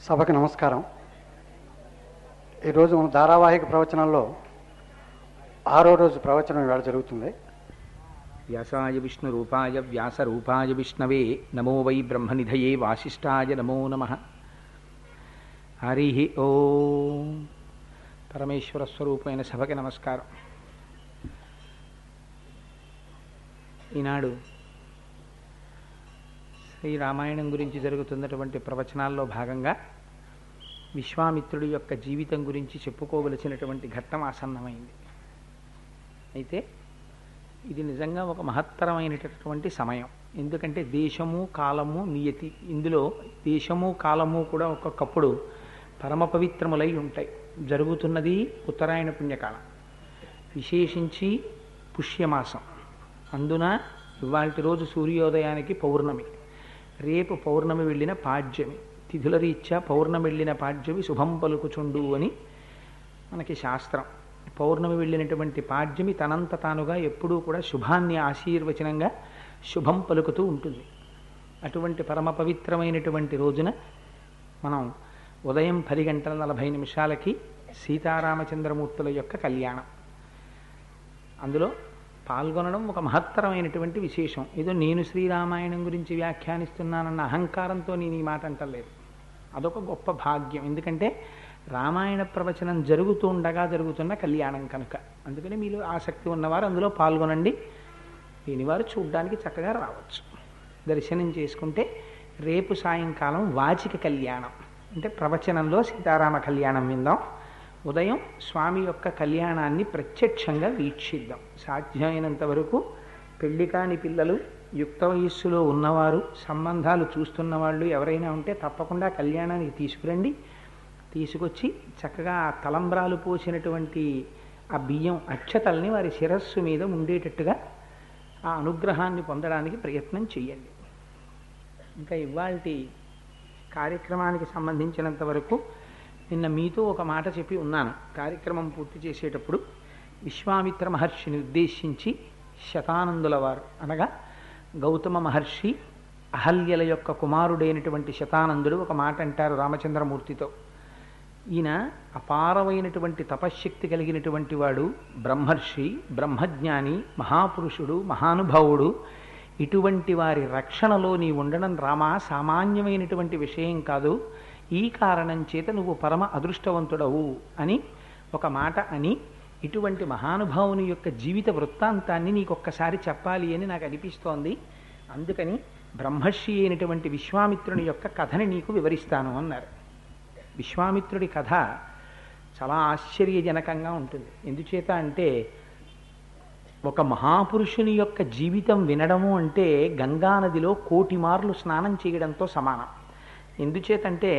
సభకి నమస్కారం ఈరోజు మన ధారావాహిక ప్రవచనంలో ఆరో రోజు ప్రవచనం ఇవాళ జరుగుతుంది వ్యాసాయ విష్ణురూపాయ వ్యాసరూపాయ విష్ణవే నమో వై బ్రహ్మనిధయే వాసిష్ఠాయ నమో నమ హరి ఓ పరమేశ్వర స్వరూపమైన సభకి నమస్కారం ఈనాడు శ్రీరామాయణం గురించి జరుగుతున్నటువంటి ప్రవచనాల్లో భాగంగా విశ్వామిత్రుడి యొక్క జీవితం గురించి చెప్పుకోవలసినటువంటి ఘట్టం ఆసన్నమైంది అయితే ఇది నిజంగా ఒక మహత్తరమైనటువంటి సమయం ఎందుకంటే దేశము కాలము నియతి ఇందులో దేశము కాలము కూడా ఒక్కొక్కప్పుడు పరమ పవిత్రములై ఉంటాయి జరుగుతున్నది ఉత్తరాయణ పుణ్యకాలం విశేషించి పుష్యమాసం అందున ఇవాళ రోజు సూర్యోదయానికి పౌర్ణమి రేపు పౌర్ణమి వెళ్ళిన పాడ్యమి తిథుల రీత్యా పౌర్ణమి వెళ్ళిన పాడ్యమి శుభం పలుకుచుండు అని మనకి శాస్త్రం పౌర్ణమి వెళ్ళినటువంటి పాడ్యమి తనంత తానుగా ఎప్పుడూ కూడా శుభాన్ని ఆశీర్వచనంగా శుభం పలుకుతూ ఉంటుంది అటువంటి పరమ పవిత్రమైనటువంటి రోజున మనం ఉదయం పది గంటల నలభై నిమిషాలకి సీతారామచంద్రమూర్తుల యొక్క కళ్యాణం అందులో పాల్గొనడం ఒక మహత్తరమైనటువంటి విశేషం ఏదో నేను శ్రీరామాయణం గురించి వ్యాఖ్యానిస్తున్నానన్న అహంకారంతో నేను ఈ మాట అంటలేదు అదొక గొప్ప భాగ్యం ఎందుకంటే రామాయణ ప్రవచనం జరుగుతూ ఉండగా జరుగుతున్న కళ్యాణం కనుక అందుకని మీరు ఆసక్తి ఉన్నవారు అందులో పాల్గొనండి దీనివారు చూడ్డానికి చక్కగా రావచ్చు దర్శనం చేసుకుంటే రేపు సాయంకాలం వాచిక కళ్యాణం అంటే ప్రవచనంలో సీతారామ కళ్యాణం విందాం ఉదయం స్వామి యొక్క కళ్యాణాన్ని ప్రత్యక్షంగా వీక్షిద్దాం సాధ్యమైనంత వరకు పెళ్లి కాని పిల్లలు యుక్త వయస్సులో ఉన్నవారు సంబంధాలు చూస్తున్న వాళ్ళు ఎవరైనా ఉంటే తప్పకుండా కళ్యాణానికి తీసుకురండి తీసుకొచ్చి చక్కగా ఆ తలంబ్రాలు పోసినటువంటి ఆ బియ్యం అక్షతల్ని వారి శిరస్సు మీద ఉండేటట్టుగా ఆ అనుగ్రహాన్ని పొందడానికి ప్రయత్నం చేయండి ఇంకా ఇవాళ కార్యక్రమానికి సంబంధించినంత వరకు నిన్న మీతో ఒక మాట చెప్పి ఉన్నాను కార్యక్రమం పూర్తి చేసేటప్పుడు విశ్వామిత్ర మహర్షిని ఉద్దేశించి శతానందుల వారు అనగా గౌతమ మహర్షి అహల్యల యొక్క కుమారుడైనటువంటి శతానందుడు ఒక మాట అంటారు రామచంద్రమూర్తితో ఈయన అపారమైనటువంటి తపశ్శక్తి కలిగినటువంటి వాడు బ్రహ్మర్షి బ్రహ్మజ్ఞాని మహాపురుషుడు మహానుభావుడు ఇటువంటి వారి రక్షణలో నీ ఉండడం రామా సామాన్యమైనటువంటి విషయం కాదు ఈ కారణం చేత నువ్వు పరమ అదృష్టవంతుడవు అని ఒక మాట అని ఇటువంటి మహానుభావుని యొక్క జీవిత వృత్తాంతాన్ని నీకు ఒక్కసారి చెప్పాలి అని నాకు అనిపిస్తోంది అందుకని బ్రహ్మర్షి అయినటువంటి విశ్వామిత్రుని యొక్క కథని నీకు వివరిస్తాను అన్నారు విశ్వామిత్రుడి కథ చాలా ఆశ్చర్యజనకంగా ఉంటుంది ఎందుచేత అంటే ఒక మహాపురుషుని యొక్క జీవితం వినడము అంటే గంగానదిలో కోటి మార్లు స్నానం చేయడంతో సమానం ఎందుచేతంటే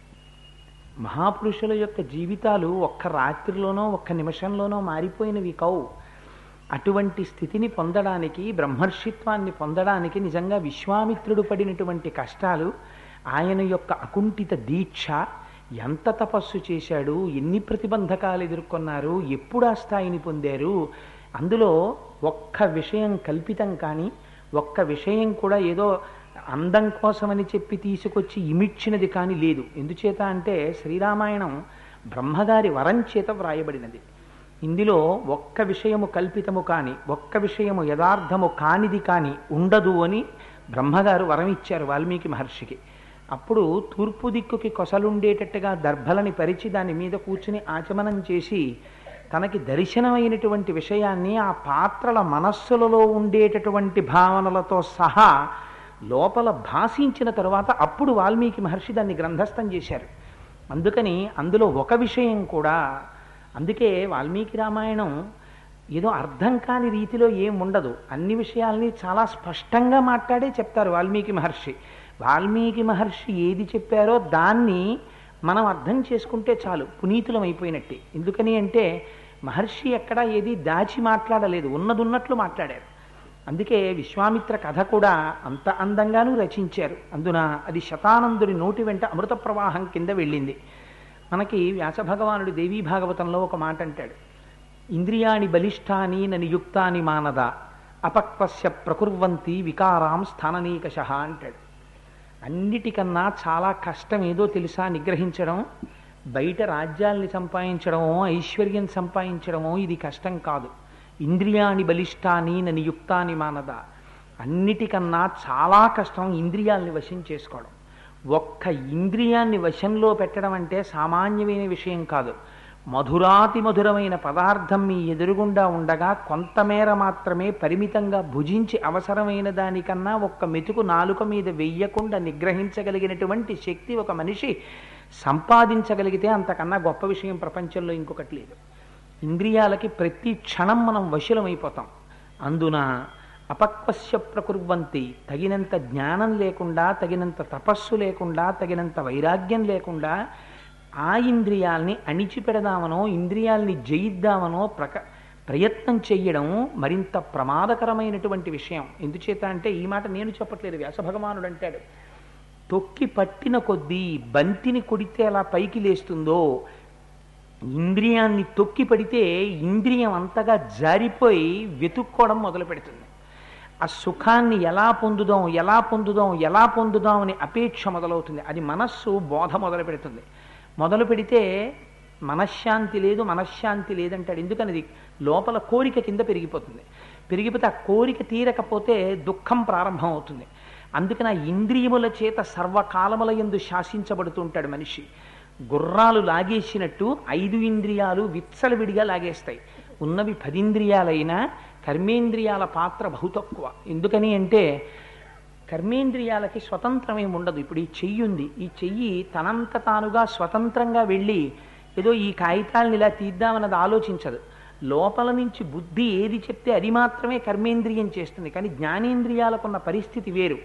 మహాపురుషుల యొక్క జీవితాలు ఒక్క రాత్రిలోనో ఒక్క నిమిషంలోనో మారిపోయినవి కావు అటువంటి స్థితిని పొందడానికి బ్రహ్మర్షిత్వాన్ని పొందడానికి నిజంగా విశ్వామిత్రుడు పడినటువంటి కష్టాలు ఆయన యొక్క అకుంఠిత దీక్ష ఎంత తపస్సు చేశాడు ఎన్ని ప్రతిబంధకాలు ఎదుర్కొన్నారు ఎప్పుడు ఆ స్థాయిని పొందారు అందులో ఒక్క విషయం కల్పితం కానీ ఒక్క విషయం కూడా ఏదో అందం కోసమని చెప్పి తీసుకొచ్చి ఇమిడ్చినది కానీ లేదు ఎందుచేత అంటే శ్రీరామాయణం బ్రహ్మగారి వరం చేత వ్రాయబడినది ఇందులో ఒక్క విషయము కల్పితము కాని ఒక్క విషయము యథార్థము కానిది కాని ఉండదు అని బ్రహ్మగారు వరం ఇచ్చారు వాల్మీకి మహర్షికి అప్పుడు తూర్పు దిక్కుకి కొసలుండేటట్టుగా దర్భలని పరిచి దాని మీద కూర్చుని ఆచమనం చేసి తనకి దర్శనమైనటువంటి విషయాన్ని ఆ పాత్రల మనస్సులలో ఉండేటటువంటి భావనలతో సహా లోపల భాషించిన తరువాత అప్పుడు వాల్మీకి మహర్షి దాన్ని గ్రంథస్థం చేశారు అందుకని అందులో ఒక విషయం కూడా అందుకే వాల్మీకి రామాయణం ఏదో అర్థం కాని రీతిలో ఏం ఉండదు అన్ని విషయాల్ని చాలా స్పష్టంగా మాట్లాడే చెప్తారు వాల్మీకి మహర్షి వాల్మీకి మహర్షి ఏది చెప్పారో దాన్ని మనం అర్థం చేసుకుంటే చాలు పునీతులం అయిపోయినట్టే ఎందుకని అంటే మహర్షి ఎక్కడా ఏది దాచి మాట్లాడలేదు ఉన్నదున్నట్లు మాట్లాడారు అందుకే విశ్వామిత్ర కథ కూడా అంత అందంగానూ రచించారు అందున అది శతానందుడి నోటి వెంట అమృత ప్రవాహం కింద వెళ్ళింది మనకి వ్యాసభగవానుడు దేవీ భాగవతంలో ఒక మాట అంటాడు ఇంద్రియాణి బలిష్టాని ననియుక్తాని మానద అపక్వస్య ప్రకుర్వంతి వికారాం స్థాననీకష అంటాడు అన్నిటికన్నా చాలా కష్టం ఏదో తెలుసా నిగ్రహించడం బయట రాజ్యాల్ని సంపాదించడమో ఐశ్వర్యం సంపాదించడమో ఇది కష్టం కాదు ఇంద్రియాని బలిష్టాని నని యుక్తాని మానద అన్నిటికన్నా చాలా కష్టం ఇంద్రియాల్ని వశం చేసుకోవడం ఒక్క ఇంద్రియాన్ని వశంలో పెట్టడం అంటే సామాన్యమైన విషయం కాదు మధురాతి మధురమైన పదార్థం మీ ఎదురుగుండా ఉండగా కొంతమేర మాత్రమే పరిమితంగా భుజించి అవసరమైన దానికన్నా ఒక్క మెతుకు నాలుక మీద వెయ్యకుండా నిగ్రహించగలిగినటువంటి శక్తి ఒక మనిషి సంపాదించగలిగితే అంతకన్నా గొప్ప విషయం ప్రపంచంలో ఇంకొకటి లేదు ఇంద్రియాలకి ప్రతి క్షణం మనం వశులమైపోతాం అందున అపక్వస్య ప్రకుర్వంతి తగినంత జ్ఞానం లేకుండా తగినంత తపస్సు లేకుండా తగినంత వైరాగ్యం లేకుండా ఆ ఇంద్రియాల్ని అణిచిపెడదామనో ఇంద్రియాల్ని జయిద్దామనో ప్రక ప్రయత్నం చెయ్యడం మరింత ప్రమాదకరమైనటువంటి విషయం ఎందుచేత అంటే ఈ మాట నేను చెప్పట్లేదు వ్యాసభగవానుడు అంటాడు తొక్కి పట్టిన కొద్దీ బంతిని కొడితే అలా పైకి లేస్తుందో ఇంద్రియాన్ని తొక్కి పడితే ఇంద్రియం అంతగా జారిపోయి వెతుక్కోవడం మొదలు పెడుతుంది ఆ సుఖాన్ని ఎలా పొందుదాం ఎలా పొందుదాం ఎలా పొందుదాం అని అపేక్ష మొదలవుతుంది అది మనస్సు బోధ మొదలు పెడుతుంది మొదలు పెడితే మనశ్శాంతి లేదు మనశ్శాంతి లేదంటాడు ఎందుకనది లోపల కోరిక కింద పెరిగిపోతుంది పెరిగిపోతే ఆ కోరిక తీరకపోతే దుఃఖం ప్రారంభం అవుతుంది అందుకని ఆ ఇంద్రియముల చేత సర్వకాలముల ఎందు శాసించబడుతుంటాడు మనిషి గుర్రాలు లాగేసినట్టు ఐదు ఇంద్రియాలు విచ్చలవిడిగా లాగేస్తాయి ఉన్నవి పదింద్రియాలైనా కర్మేంద్రియాల పాత్ర బహు తక్కువ ఎందుకని అంటే కర్మేంద్రియాలకి స్వతంత్రం ఏమి ఉండదు ఇప్పుడు ఈ చెయ్యి ఉంది ఈ చెయ్యి తనంత తానుగా స్వతంత్రంగా వెళ్ళి ఏదో ఈ కాగితాలను ఇలా తీద్దామన్నది ఆలోచించదు లోపల నుంచి బుద్ధి ఏది చెప్తే అది మాత్రమే కర్మేంద్రియం చేస్తుంది కానీ జ్ఞానేంద్రియాలకున్న పరిస్థితి వేరు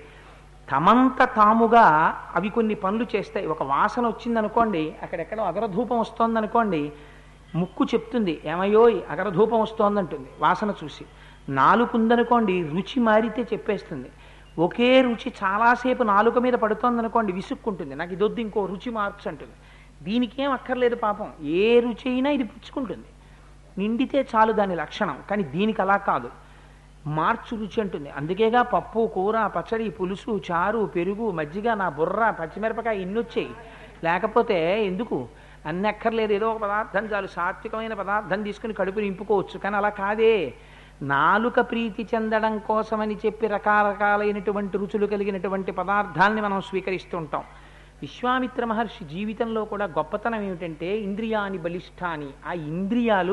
తమంత తాముగా అవి కొన్ని పనులు చేస్తాయి ఒక వాసన వచ్చిందనుకోండి అక్కడెక్కడో అగరధూపం వస్తోందనుకోండి ముక్కు చెప్తుంది ఏమయ్యోయ్ అగరధూపం వస్తోందంటుంది వాసన చూసి నాలుకుందనుకోండి రుచి మారితే చెప్పేస్తుంది ఒకే రుచి చాలాసేపు నాలుక మీద పడుతోందనుకోండి విసుక్కుంటుంది నాకు ఇదొద్దు ఇంకో రుచి మార్చు అంటుంది దీనికి ఏం అక్కర్లేదు పాపం ఏ రుచి అయినా ఇది పుచ్చుకుంటుంది నిండితే చాలు దాని లక్షణం కానీ దీనికి అలా కాదు మార్చు రుచి అంటుంది అందుకేగా పప్పు కూర పచ్చడి పులుసు చారు పెరుగు మజ్జిగ నా బుర్ర పచ్చిమిరపకాయ ఇన్ని వచ్చాయి లేకపోతే ఎందుకు అన్ని అక్కర్లేదు ఏదో ఒక పదార్థం చాలు సాత్వికమైన పదార్థం తీసుకుని కడుపు నింపుకోవచ్చు కానీ అలా కాదే నాలుక ప్రీతి చెందడం కోసమని చెప్పి రకరకాలైనటువంటి రుచులు కలిగినటువంటి పదార్థాల్ని మనం స్వీకరిస్తూ ఉంటాం విశ్వామిత్ర మహర్షి జీవితంలో కూడా గొప్పతనం ఏమిటంటే ఇంద్రియాని బలిష్టాని ఆ ఇంద్రియాలు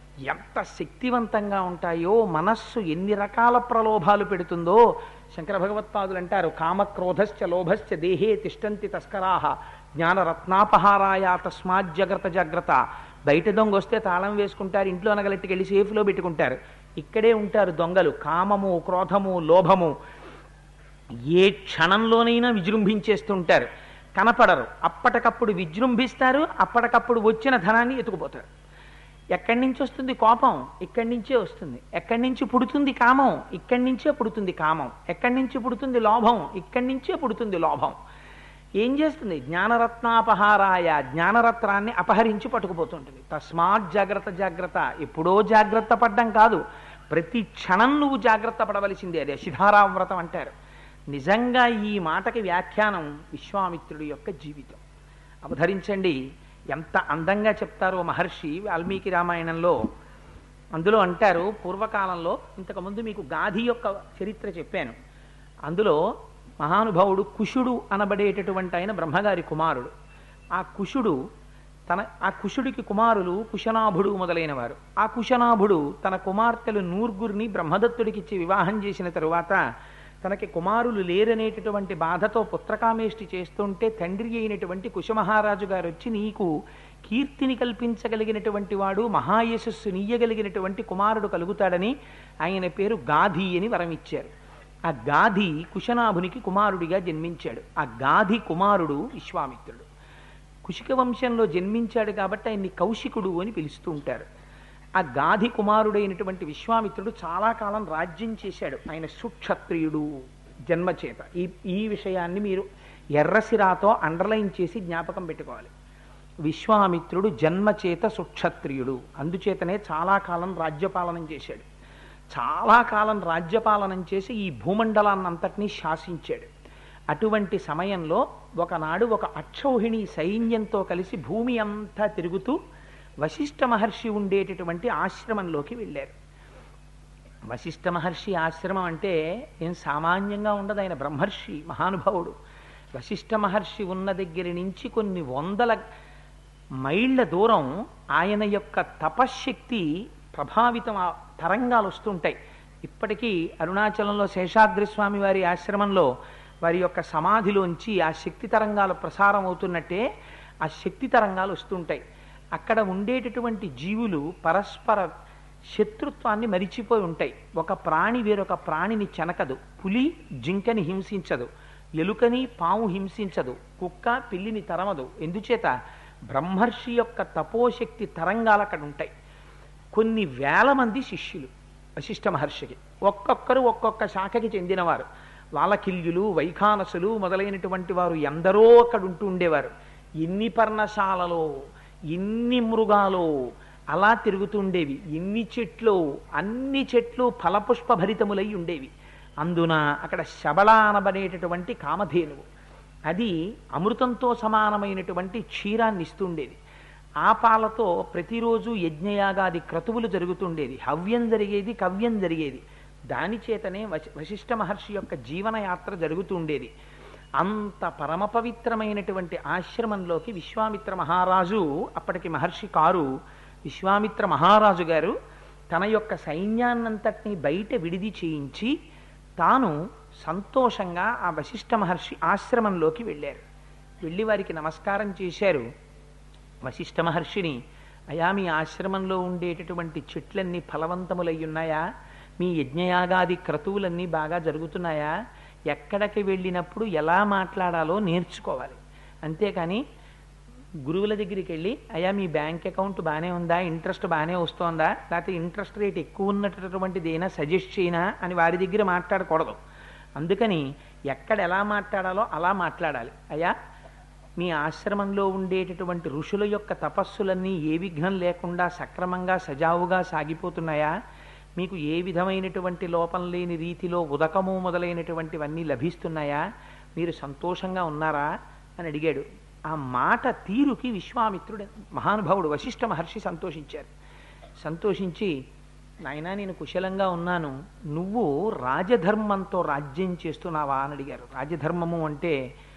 ఎంత శక్తివంతంగా ఉంటాయో మనస్సు ఎన్ని రకాల ప్రలోభాలు పెడుతుందో శంకర భగవత్పాదులు అంటారు కామక్రోధశ్చ లోభశ్చ దేహే తిష్టంతి తస్కరాహ జ్ఞానరత్నాపహారాయ తస్మాత్ జాగ్రత్త జాగ్రత్త బయట దొంగ వస్తే తాళం వేసుకుంటారు ఇంట్లో నగలెట్టుకెళ్ళి సేఫ్లో పెట్టుకుంటారు ఇక్కడే ఉంటారు దొంగలు కామము క్రోధము లోభము ఏ క్షణంలోనైనా విజృంభించేస్తుంటారు కనపడరు అప్పటికప్పుడు విజృంభిస్తారు అప్పటికప్పుడు వచ్చిన ధనాన్ని ఎత్తుకుపోతారు ఎక్కడి నుంచి వస్తుంది కోపం ఇక్కడి నుంచే వస్తుంది ఎక్కడి నుంచి పుడుతుంది కామం ఇక్కడి నుంచే పుడుతుంది కామం ఎక్కడి నుంచి పుడుతుంది లోభం ఇక్కడి నుంచే పుడుతుంది లోభం ఏం చేస్తుంది జ్ఞానరత్నాపహారాయ జ్ఞానరత్నాన్ని అపహరించి పట్టుకుపోతుంటుంది తస్మాత్ జాగ్రత్త జాగ్రత్త ఎప్పుడో జాగ్రత్త పడ్డం కాదు ప్రతి క్షణం నువ్వు జాగ్రత్త పడవలసిందే అది శిధారావ్రతం అంటారు నిజంగా ఈ మాటకి వ్యాఖ్యానం విశ్వామిత్రుడి యొక్క జీవితం అవధరించండి ఎంత అందంగా చెప్తారో మహర్షి వాల్మీకి రామాయణంలో అందులో అంటారు పూర్వకాలంలో ఇంతకుముందు మీకు గాధి యొక్క చరిత్ర చెప్పాను అందులో మహానుభావుడు కుషుడు అనబడేటటువంటి ఆయన బ్రహ్మగారి కుమారుడు ఆ కుషుడు తన ఆ కుషుడికి కుమారులు కుశనాభుడు మొదలైనవారు ఆ కుశనాభుడు తన కుమార్తెలు నూర్గురిని బ్రహ్మదత్తుడికిచ్చి వివాహం చేసిన తరువాత తనకి కుమారులు లేరనేటటువంటి బాధతో పుత్రకామేష్టి చేస్తుంటే తండ్రి అయినటువంటి కుశమహారాజు గారు వచ్చి నీకు కీర్తిని కల్పించగలిగినటువంటి వాడు మహాయశస్సు నీయగలిగినటువంటి కుమారుడు కలుగుతాడని ఆయన పేరు గాధి అని వరం ఇచ్చారు ఆ గాధి కుశనాభునికి కుమారుడిగా జన్మించాడు ఆ గాధి కుమారుడు విశ్వామిత్రుడు కుశిక వంశంలో జన్మించాడు కాబట్టి ఆయన్ని కౌశికుడు అని పిలుస్తూ ఉంటారు ఆ గాధి కుమారుడైనటువంటి విశ్వామిత్రుడు చాలా కాలం రాజ్యం చేశాడు ఆయన సుక్షత్రియుడు జన్మచేత ఈ ఈ విషయాన్ని మీరు ఎర్రసిరాతో అండర్లైన్ చేసి జ్ఞాపకం పెట్టుకోవాలి విశ్వామిత్రుడు జన్మచేత సుక్షత్రియుడు అందుచేతనే చాలా కాలం రాజ్యపాలనం చేశాడు చాలా కాలం రాజ్యపాలనం చేసి ఈ భూమండలాన్నంతటినీ శాసించాడు అటువంటి సమయంలో ఒకనాడు ఒక అక్షౌహిణి సైన్యంతో కలిసి భూమి అంతా తిరుగుతూ వశిష్ఠ మహర్షి ఉండేటటువంటి ఆశ్రమంలోకి వెళ్ళారు వశిష్ఠ మహర్షి ఆశ్రమం అంటే ఏం సామాన్యంగా ఉండదు ఆయన బ్రహ్మర్షి మహానుభావుడు వశిష్ఠ మహర్షి ఉన్న దగ్గర నుంచి కొన్ని వందల మైళ్ళ దూరం ఆయన యొక్క తపశ్శక్తి ప్రభావితం ఆ తరంగాలు వస్తుంటాయి ఇప్పటికీ అరుణాచలంలో శేషాద్రి స్వామి వారి ఆశ్రమంలో వారి యొక్క సమాధిలోంచి ఆ శక్తి తరంగాలు ప్రసారం అవుతున్నట్టే ఆ శక్తి తరంగాలు వస్తుంటాయి అక్కడ ఉండేటటువంటి జీవులు పరస్పర శత్రుత్వాన్ని మరిచిపోయి ఉంటాయి ఒక ప్రాణి వేరొక ప్రాణిని చెనకదు పులి జింకని హింసించదు ఎలుకని పాము హింసించదు కుక్క పిల్లిని తరమదు ఎందుచేత బ్రహ్మర్షి యొక్క తపోశక్తి తరంగాలు అక్కడ ఉంటాయి కొన్ని వేల మంది శిష్యులు వశిష్ఠ మహర్షికి ఒక్కొక్కరు ఒక్కొక్క శాఖకి చెందినవారు వాలకిల్యులు వైఖానసులు మొదలైనటువంటి వారు ఎందరో అక్కడ ఉంటూ ఉండేవారు ఎన్ని పర్ణశాలలో ఎన్ని మృగాలు అలా తిరుగుతుండేవి ఎన్ని చెట్లు అన్ని చెట్లు ఫలపుష్ప భరితములై ఉండేవి అందున అక్కడ శబళ అనబడేటటువంటి కామధేనువు అది అమృతంతో సమానమైనటువంటి క్షీరాన్ని ఇస్తుండేది ఆ పాలతో ప్రతిరోజు యజ్ఞయాగాది క్రతువులు జరుగుతుండేది హవ్యం జరిగేది కవ్యం జరిగేది దాని చేతనే వశ- వశిష్ఠ మహర్షి యొక్క జీవనయాత్ర జరుగుతుండేది అంత పరమ పవిత్రమైనటువంటి ఆశ్రమంలోకి విశ్వామిత్ర మహారాజు అప్పటికి మహర్షి కారు విశ్వామిత్ర మహారాజు గారు తన యొక్క సైన్యాన్నంతటినీ బయట విడిది చేయించి తాను సంతోషంగా ఆ వశిష్ఠ మహర్షి ఆశ్రమంలోకి వెళ్ళారు వెళ్ళి వారికి నమస్కారం చేశారు వశిష్ఠ మహర్షిని అయా మీ ఆశ్రమంలో ఉండేటటువంటి చెట్లన్నీ ఫలవంతములై ఉన్నాయా మీ యజ్ఞయాగాది క్రతువులన్నీ బాగా జరుగుతున్నాయా ఎక్కడికి వెళ్ళినప్పుడు ఎలా మాట్లాడాలో నేర్చుకోవాలి అంతేకాని గురువుల దగ్గరికి వెళ్ళి అయ్యా మీ బ్యాంక్ అకౌంట్ బాగానే ఉందా ఇంట్రెస్ట్ బాగానే వస్తోందా లేకపోతే ఇంట్రెస్ట్ రేట్ ఎక్కువ ఉన్నటువంటిది ఏదైనా సజెస్ట్ చేయనా అని వారి దగ్గర మాట్లాడకూడదు అందుకని ఎక్కడ ఎలా మాట్లాడాలో అలా మాట్లాడాలి అయ్యా మీ ఆశ్రమంలో ఉండేటటువంటి ఋషుల యొక్క తపస్సులన్నీ ఏ విఘ్నం లేకుండా సక్రమంగా సజావుగా సాగిపోతున్నాయా మీకు ఏ విధమైనటువంటి లోపం లేని రీతిలో ఉదకము మొదలైనటువంటివన్నీ లభిస్తున్నాయా మీరు సంతోషంగా ఉన్నారా అని అడిగాడు ఆ మాట తీరుకి విశ్వామిత్రుడు మహానుభావుడు వశిష్ఠ మహర్షి సంతోషించారు సంతోషించి నాయనా నేను కుశలంగా ఉన్నాను నువ్వు రాజధర్మంతో రాజ్యం చేస్తున్నావా అని అడిగారు రాజధర్మము అంటే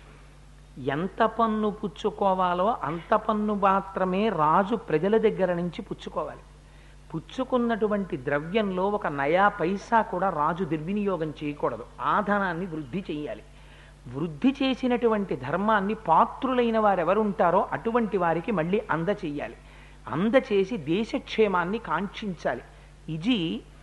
ఎంత పన్ను పుచ్చుకోవాలో అంత పన్ను మాత్రమే రాజు ప్రజల దగ్గర నుంచి పుచ్చుకోవాలి పుచ్చుకున్నటువంటి ద్రవ్యంలో ఒక నయా పైసా కూడా రాజు దుర్వినియోగం చేయకూడదు ఆ ధనాన్ని వృద్ధి చేయాలి వృద్ధి చేసినటువంటి ధర్మాన్ని పాత్రులైన వారెవరుంటారో అటువంటి వారికి మళ్ళీ అందచేయాలి అందచేసి దేశక్షేమాన్ని కాంక్షించాలి ఇది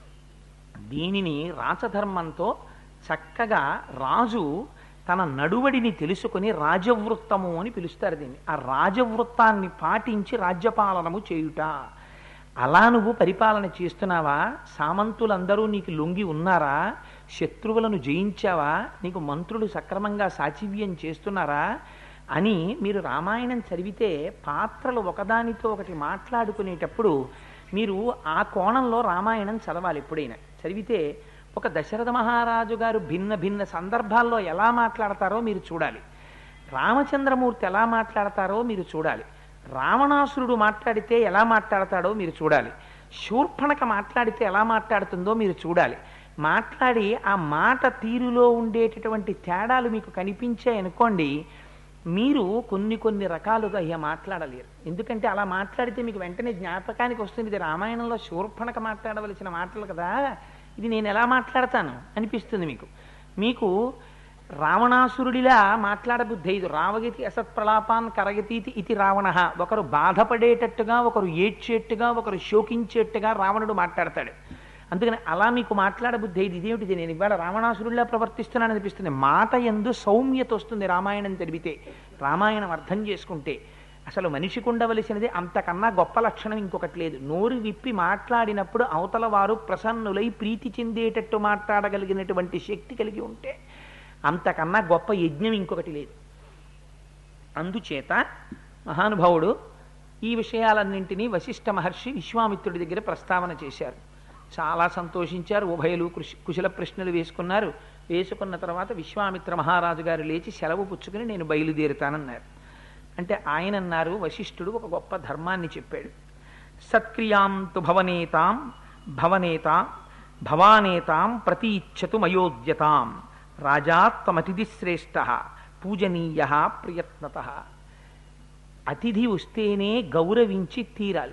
దీనిని రాచధర్మంతో చక్కగా రాజు తన నడువడిని తెలుసుకుని రాజవృత్తము అని పిలుస్తారు దీన్ని ఆ రాజవృత్తాన్ని పాటించి రాజ్యపాలనము చేయుట అలా నువ్వు పరిపాలన చేస్తున్నావా సామంతులందరూ నీకు లొంగి ఉన్నారా శత్రువులను జయించావా నీకు మంత్రులు సక్రమంగా సాచివ్యం చేస్తున్నారా అని మీరు రామాయణం చదివితే పాత్రలు ఒకదానితో ఒకటి మాట్లాడుకునేటప్పుడు మీరు ఆ కోణంలో రామాయణం చదవాలి ఎప్పుడైనా చదివితే ఒక దశరథ మహారాజు గారు భిన్న భిన్న సందర్భాల్లో ఎలా మాట్లాడతారో మీరు చూడాలి రామచంద్రమూర్తి ఎలా మాట్లాడతారో మీరు చూడాలి రావణాసురుడు మాట్లాడితే ఎలా మాట్లాడతాడో మీరు చూడాలి శూర్పణక మాట్లాడితే ఎలా మాట్లాడుతుందో మీరు చూడాలి మాట్లాడి ఆ మాట తీరులో ఉండేటటువంటి తేడాలు మీకు కనిపించాయనుకోండి మీరు కొన్ని కొన్ని రకాలుగా ఇక మాట్లాడలేరు ఎందుకంటే అలా మాట్లాడితే మీకు వెంటనే జ్ఞాపకానికి వస్తుంది ఇది రామాయణంలో శూర్పణక మాట్లాడవలసిన మాటలు కదా ఇది నేను ఎలా మాట్లాడతాను అనిపిస్తుంది మీకు మీకు రావణాసురుడిలా మాట్లాడబుద్ధి ఇది రావగతి అసత్ప్రలాపాన్ కరగతీతి ఇది రావణ ఒకరు బాధపడేటట్టుగా ఒకరు ఏడ్చేట్టుగా ఒకరు శోకించేట్టుగా రావణుడు మాట్లాడతాడు అందుకని అలా మీకు మాట్లాడబుద్ధి ఇది ఇదేమిటిది నేను ఇవాళ రావణాసురుడిలా ప్రవర్తిస్తున్నాను అనిపిస్తుంది మాట ఎందు సౌమ్యత వస్తుంది రామాయణం తెలిపితే రామాయణం అర్థం చేసుకుంటే అసలు మనిషికి ఉండవలసినది అంతకన్నా గొప్ప లక్షణం ఇంకొకటి లేదు నోరు విప్పి మాట్లాడినప్పుడు అవతల వారు ప్రసన్నులై ప్రీతి చెందేటట్టు మాట్లాడగలిగినటువంటి శక్తి కలిగి ఉంటే అంతకన్నా గొప్ప యజ్ఞం ఇంకొకటి లేదు అందుచేత మహానుభావుడు ఈ విషయాలన్నింటినీ వశిష్ఠ మహర్షి విశ్వామిత్రుడి దగ్గర ప్రస్తావన చేశారు చాలా సంతోషించారు ఉభయలు కృషి కుశల ప్రశ్నలు వేసుకున్నారు వేసుకున్న తర్వాత విశ్వామిత్ర మహారాజు గారు లేచి సెలవు పుచ్చుకుని నేను బయలుదేరుతానన్నారు అంటే ఆయన అన్నారు వశిష్ఠుడు ఒక గొప్ప ధర్మాన్ని చెప్పాడు సత్క్రియాం తు భవనేతాం భవనేతాం భవానేతాం ప్రతీచ్ఛతు మయోద్యతాం రాజాత్వమతిథి శ్రేష్ఠ పూజనీయ ప్రయత్నత అతిథి వస్తేనే గౌరవించి తీరాలి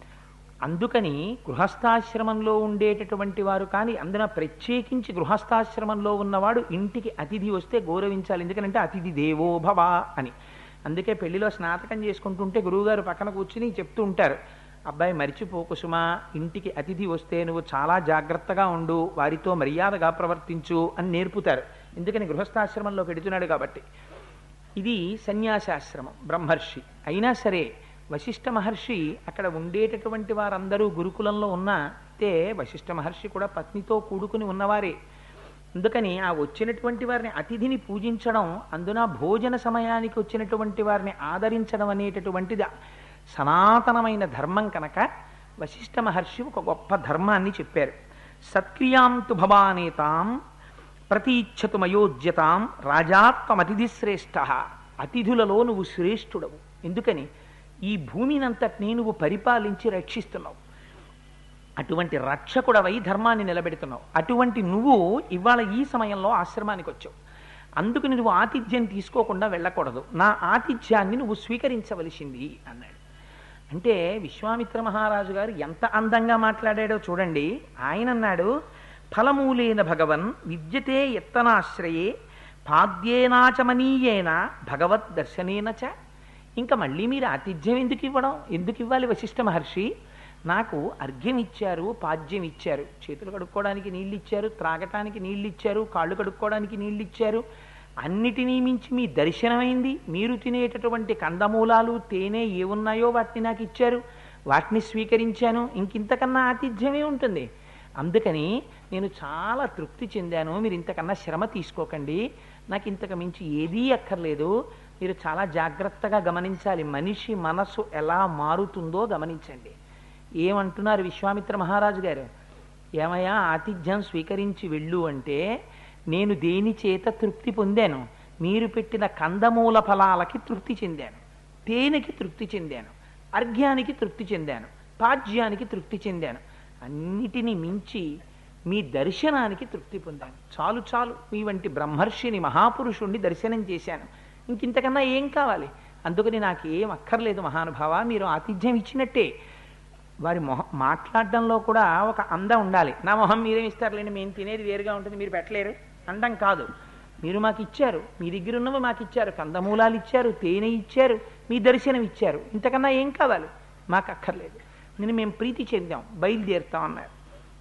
అందుకని గృహస్థాశ్రమంలో ఉండేటటువంటి వారు కానీ అందున ప్రత్యేకించి గృహస్థాశ్రమంలో ఉన్నవాడు ఇంటికి అతిథి వస్తే గౌరవించాలి ఎందుకంటే అతిథి దేవో భవ అని అందుకే పెళ్లిలో స్నాతకం చేసుకుంటుంటే గురువుగారు పక్కన కూర్చుని చెప్తూ ఉంటారు అబ్బాయి మరిచిపోకు సుమా ఇంటికి అతిథి వస్తే నువ్వు చాలా జాగ్రత్తగా ఉండు వారితో మర్యాదగా ప్రవర్తించు అని నేర్పుతారు ఎందుకని గృహస్థాశ్రమంలో పెడుతున్నాడు కాబట్టి ఇది సన్యాసాశ్రమం బ్రహ్మర్షి అయినా సరే వశిష్ఠ మహర్షి అక్కడ ఉండేటటువంటి వారందరూ గురుకులంలో ఉన్న అయితే వశిష్ఠ మహర్షి కూడా పత్నితో కూడుకుని ఉన్నవారే అందుకని ఆ వచ్చినటువంటి వారిని అతిథిని పూజించడం అందున భోజన సమయానికి వచ్చినటువంటి వారిని ఆదరించడం అనేటటువంటిది సనాతనమైన ధర్మం కనుక వశిష్ఠ మహర్షి ఒక గొప్ప ధర్మాన్ని చెప్పారు సత్క్రియాంతు భవానేతాం ప్రతీచ్ఛతు మయోజ్యతాం రాజాత్వమతిథి శ్రేష్ఠ అతిథులలో నువ్వు శ్రేష్ఠుడవు ఎందుకని ఈ భూమినంతటినీ నువ్వు పరిపాలించి రక్షిస్తున్నావు అటువంటి రక్షకుడవై ధర్మాన్ని నిలబెడుతున్నావు అటువంటి నువ్వు ఇవాళ ఈ సమయంలో ఆశ్రమానికి వచ్చావు అందుకు నువ్వు ఆతిథ్యం తీసుకోకుండా వెళ్ళకూడదు నా ఆతిథ్యాన్ని నువ్వు స్వీకరించవలసింది అన్నాడు అంటే విశ్వామిత్ర మహారాజు గారు ఎంత అందంగా మాట్లాడాడో చూడండి ఆయన అన్నాడు ఫలమూలేన భగవన్ విద్యతే ఎత్తనాశ్రయే పాద్యేనాచమనీయేన భగవద్ దర్శనేన చ ఇంకా మళ్ళీ మీరు ఆతిథ్యం ఎందుకు ఇవ్వడం ఎందుకు ఇవ్వాలి వశిష్ఠ మహర్షి నాకు అర్ఘ్యం ఇచ్చారు పాద్యం ఇచ్చారు చేతులు కడుక్కోవడానికి నీళ్ళు ఇచ్చారు త్రాగటానికి నీళ్ళు ఇచ్చారు కాళ్ళు కడుక్కోవడానికి నీళ్ళు ఇచ్చారు అన్నిటినీ మించి మీ దర్శనమైంది మీరు తినేటటువంటి కందమూలాలు తేనె ఏ ఉన్నాయో వాటిని నాకు ఇచ్చారు వాటిని స్వీకరించాను ఇంకింతకన్నా ఆతిథ్యమే ఉంటుంది అందుకని నేను చాలా తృప్తి చెందాను మీరు ఇంతకన్నా శ్రమ తీసుకోకండి నాకు ఇంతకు మించి ఏదీ అక్కర్లేదు మీరు చాలా జాగ్రత్తగా గమనించాలి మనిషి మనసు ఎలా మారుతుందో గమనించండి ఏమంటున్నారు విశ్వామిత్ర మహారాజు గారు ఏమయ్యా ఆతిథ్యం స్వీకరించి వెళ్ళు అంటే నేను దేని చేత తృప్తి పొందాను మీరు పెట్టిన కందమూల ఫలాలకి తృప్తి చెందాను తేనెకి తృప్తి చెందాను అర్ఘ్యానికి తృప్తి చెందాను పాజ్యానికి తృప్తి చెందాను అన్నిటినీ మించి మీ దర్శనానికి తృప్తి పొందాను చాలు చాలు మీ వంటి బ్రహ్మర్షిని మహాపురుషుణ్ణి దర్శనం చేశాను ఇంకింతకన్నా ఏం కావాలి అందుకని నాకు ఏం అక్కర్లేదు మహానుభావ మీరు ఆతిథ్యం ఇచ్చినట్టే వారి మొహం మాట్లాడడంలో కూడా ఒక అందం ఉండాలి నా మొహం మీరేం ఇస్తారులేండి మేము తినేది వేరుగా ఉంటుంది మీరు పెట్టలేరు అండం కాదు మీరు మాకు ఇచ్చారు మీ దగ్గర ఉన్నవి మాకు ఇచ్చారు కందమూలాలు ఇచ్చారు తేనె ఇచ్చారు మీ దర్శనం ఇచ్చారు ఇంతకన్నా ఏం కావాలి మాకు అక్కర్లేదు నేను మేము ప్రీతి చెందాం బయలుదేరుతాం అన్నారు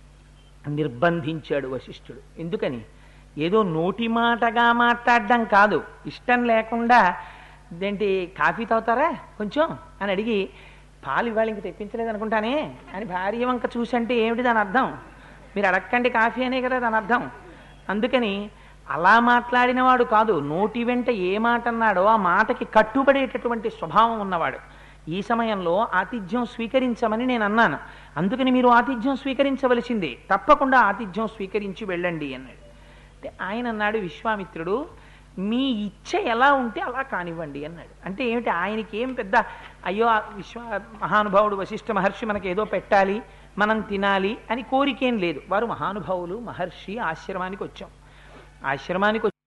నిర్బంధించాడు వశిష్ఠుడు ఎందుకని ఏదో నోటి మాటగా మాట్లాడడం కాదు ఇష్టం లేకుండా ఇదేంటి కాఫీ తాగుతారా కొంచెం అని అడిగి పాలు ఇవాళ ఇంక తెప్పించలేదు అనుకుంటానే అని భార్య వంక చూసంటే ఏమిటి దాని అర్థం మీరు అడక్కండి కాఫీ అనే కదా దాని అర్థం అందుకని అలా మాట్లాడినవాడు కాదు నోటి వెంట ఏ మాట అన్నాడో ఆ మాటకి కట్టుబడేటటువంటి స్వభావం ఉన్నవాడు ఈ సమయంలో ఆతిథ్యం స్వీకరించమని నేను అన్నాను అందుకని మీరు ఆతిథ్యం స్వీకరించవలసిందే తప్పకుండా ఆతిథ్యం స్వీకరించి వెళ్ళండి అన్నాడు అంటే ఆయన అన్నాడు విశ్వామిత్రుడు మీ ఇచ్చ ఎలా ఉంటే అలా కానివ్వండి అన్నాడు అంటే ఏమిటి ఆయనకి ఏం పెద్ద అయ్యో ఆ విశ్వ మహానుభావుడు వశిష్ఠ మహర్షి మనకి ఏదో పెట్టాలి మనం తినాలి అని కోరికేం లేదు వారు మహానుభావులు మహర్షి ఆశ్రమానికి వచ్చాం ఆశ్రమానికి వచ్చి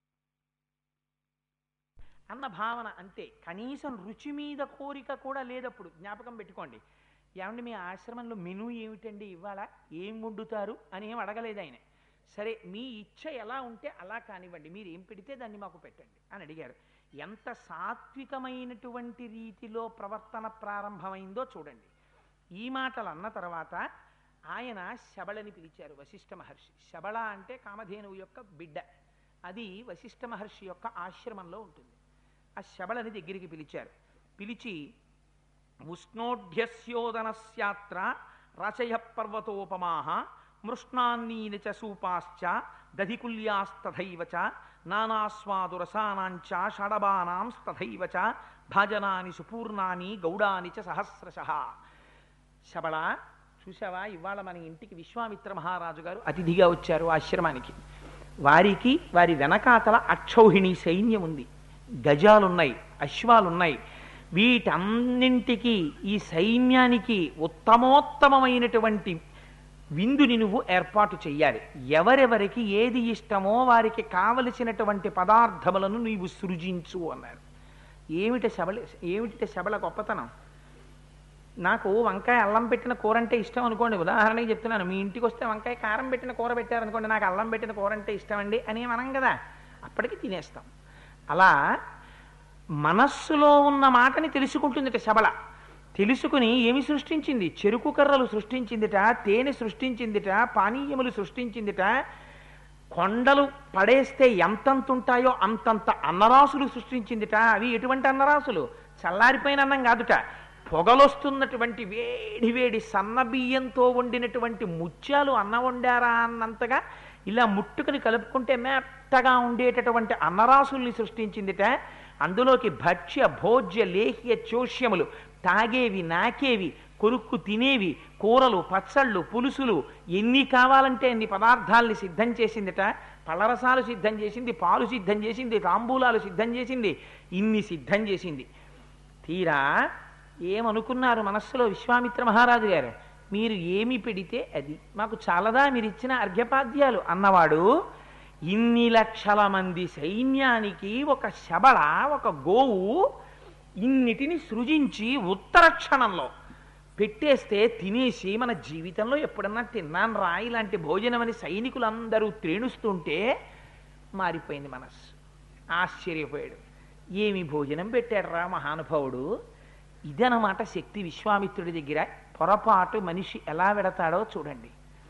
అన్న భావన అంతే కనీసం రుచి మీద కోరిక కూడా లేదప్పుడు జ్ఞాపకం పెట్టుకోండి ఏమండి మీ ఆశ్రమంలో మెనూ ఏమిటండి ఇవాళ ఏం వండుతారు అని ఏం అడగలేదు ఆయన సరే మీ ఇచ్చ ఎలా ఉంటే అలా కానివ్వండి మీరు ఏం పెడితే దాన్ని మాకు పెట్టండి అని అడిగారు ఎంత సాత్వికమైనటువంటి రీతిలో ప్రవర్తన ప్రారంభమైందో చూడండి ఈ మాటలు అన్న తర్వాత ఆయన శబళని పిలిచారు వశిష్ఠ మహర్షి శబళ అంటే కామధేనువు యొక్క బిడ్డ అది వశిష్ఠ మహర్షి యొక్క ఆశ్రమంలో ఉంటుంది ఆ శబళని దగ్గరికి పిలిచారు పిలిచి ఉష్ణోఢ్యస్యోదనస్యాత్ర రచయ పర్వతోపమాహ మృష్ణాన్నీని చ సూపాశ్చ దధికుల్యాస్తథైవ చ నానాస్వాదురసానాంచ షడబానాంస్తథైవ చ భాజనాని సుపూర్ణాని గౌడాని చ సహస్రశ శబళ చూసావా ఇవాళ మన ఇంటికి విశ్వామిత్ర మహారాజు గారు అతిథిగా వచ్చారు ఆశ్రమానికి వారికి వారి వెనకాతల అక్షౌహిణి సైన్యం ఉంది గజాలున్నాయి అశ్వాలున్నాయి వీటన్నింటికి ఈ సైన్యానికి ఉత్తమోత్తమమైనటువంటి విందుని నువ్వు ఏర్పాటు చెయ్యాలి ఎవరెవరికి ఏది ఇష్టమో వారికి కావలసినటువంటి పదార్థములను నీవు సృజించు అన్నారు ఏమిటి శబల ఏమిటి శబల గొప్పతనం నాకు వంకాయ అల్లం పెట్టిన కూర అంటే ఇష్టం అనుకోండి ఉదాహరణకి చెప్తున్నాను మీ ఇంటికి వస్తే వంకాయ కారం పెట్టిన కూర పెట్టారనుకోండి నాకు అల్లం పెట్టిన కూర అంటే ఇష్టం అండి అని మనం కదా అప్పటికి తినేస్తాం అలా మనస్సులో ఉన్న మాటని తెలుసుకుంటుందిట శబల తెలుసుకుని ఏమి సృష్టించింది చెరుకు కర్రలు సృష్టించిందిట తేనె సృష్టించిందిట పానీయములు సృష్టించిందిట కొండలు పడేస్తే ఎంతంత ఉంటాయో అంతంత అన్నరాసులు సృష్టించిందిట అవి ఎటువంటి అన్నరాసులు చల్లారిపోయిన అన్నం కాదుట పొగలొస్తున్నటువంటి వేడి వేడి సన్న బియ్యంతో వండినటువంటి ముత్యాలు అన్న వండారా అన్నంతగా ఇలా ముట్టుకుని కలుపుకుంటే మెత్తగా ఉండేటటువంటి అన్నరాసుల్ని సృష్టించిందిట అందులోకి భక్ష్య భోజ్య లేహ్య చోష్యములు తాగేవి నాకేవి కొరుక్కు తినేవి కూరలు పచ్చళ్ళు పులుసులు ఎన్ని కావాలంటే అన్ని పదార్థాలని సిద్ధం చేసిందిట పళ్ళరసాలు సిద్ధం చేసింది పాలు సిద్ధం చేసింది తాంబూలాలు సిద్ధం చేసింది ఇన్ని సిద్ధం చేసింది తీరా ఏమనుకున్నారు మనస్సులో విశ్వామిత్ర మహారాజు గారు మీరు ఏమి పెడితే అది మాకు చాలదా మీరు ఇచ్చిన అర్ఘ్యపాద్యాలు అన్నవాడు ఇన్ని లక్షల మంది సైన్యానికి ఒక శబళ ఒక గోవు ఇన్నిటిని సృజించి ఉత్తర క్షణంలో పెట్టేస్తే తినేసి మన జీవితంలో ఎప్పుడన్నా తిన్నాను రా ఇలాంటి భోజనం అని సైనికులందరూ త్రేణుస్తుంటే మారిపోయింది మనస్సు ఆశ్చర్యపోయాడు ఏమి భోజనం పెట్టాడురా మహానుభావుడు ఇదనమాట శక్తి విశ్వామిత్రుడి దగ్గర పొరపాటు మనిషి ఎలా వెడతాడో చూడండి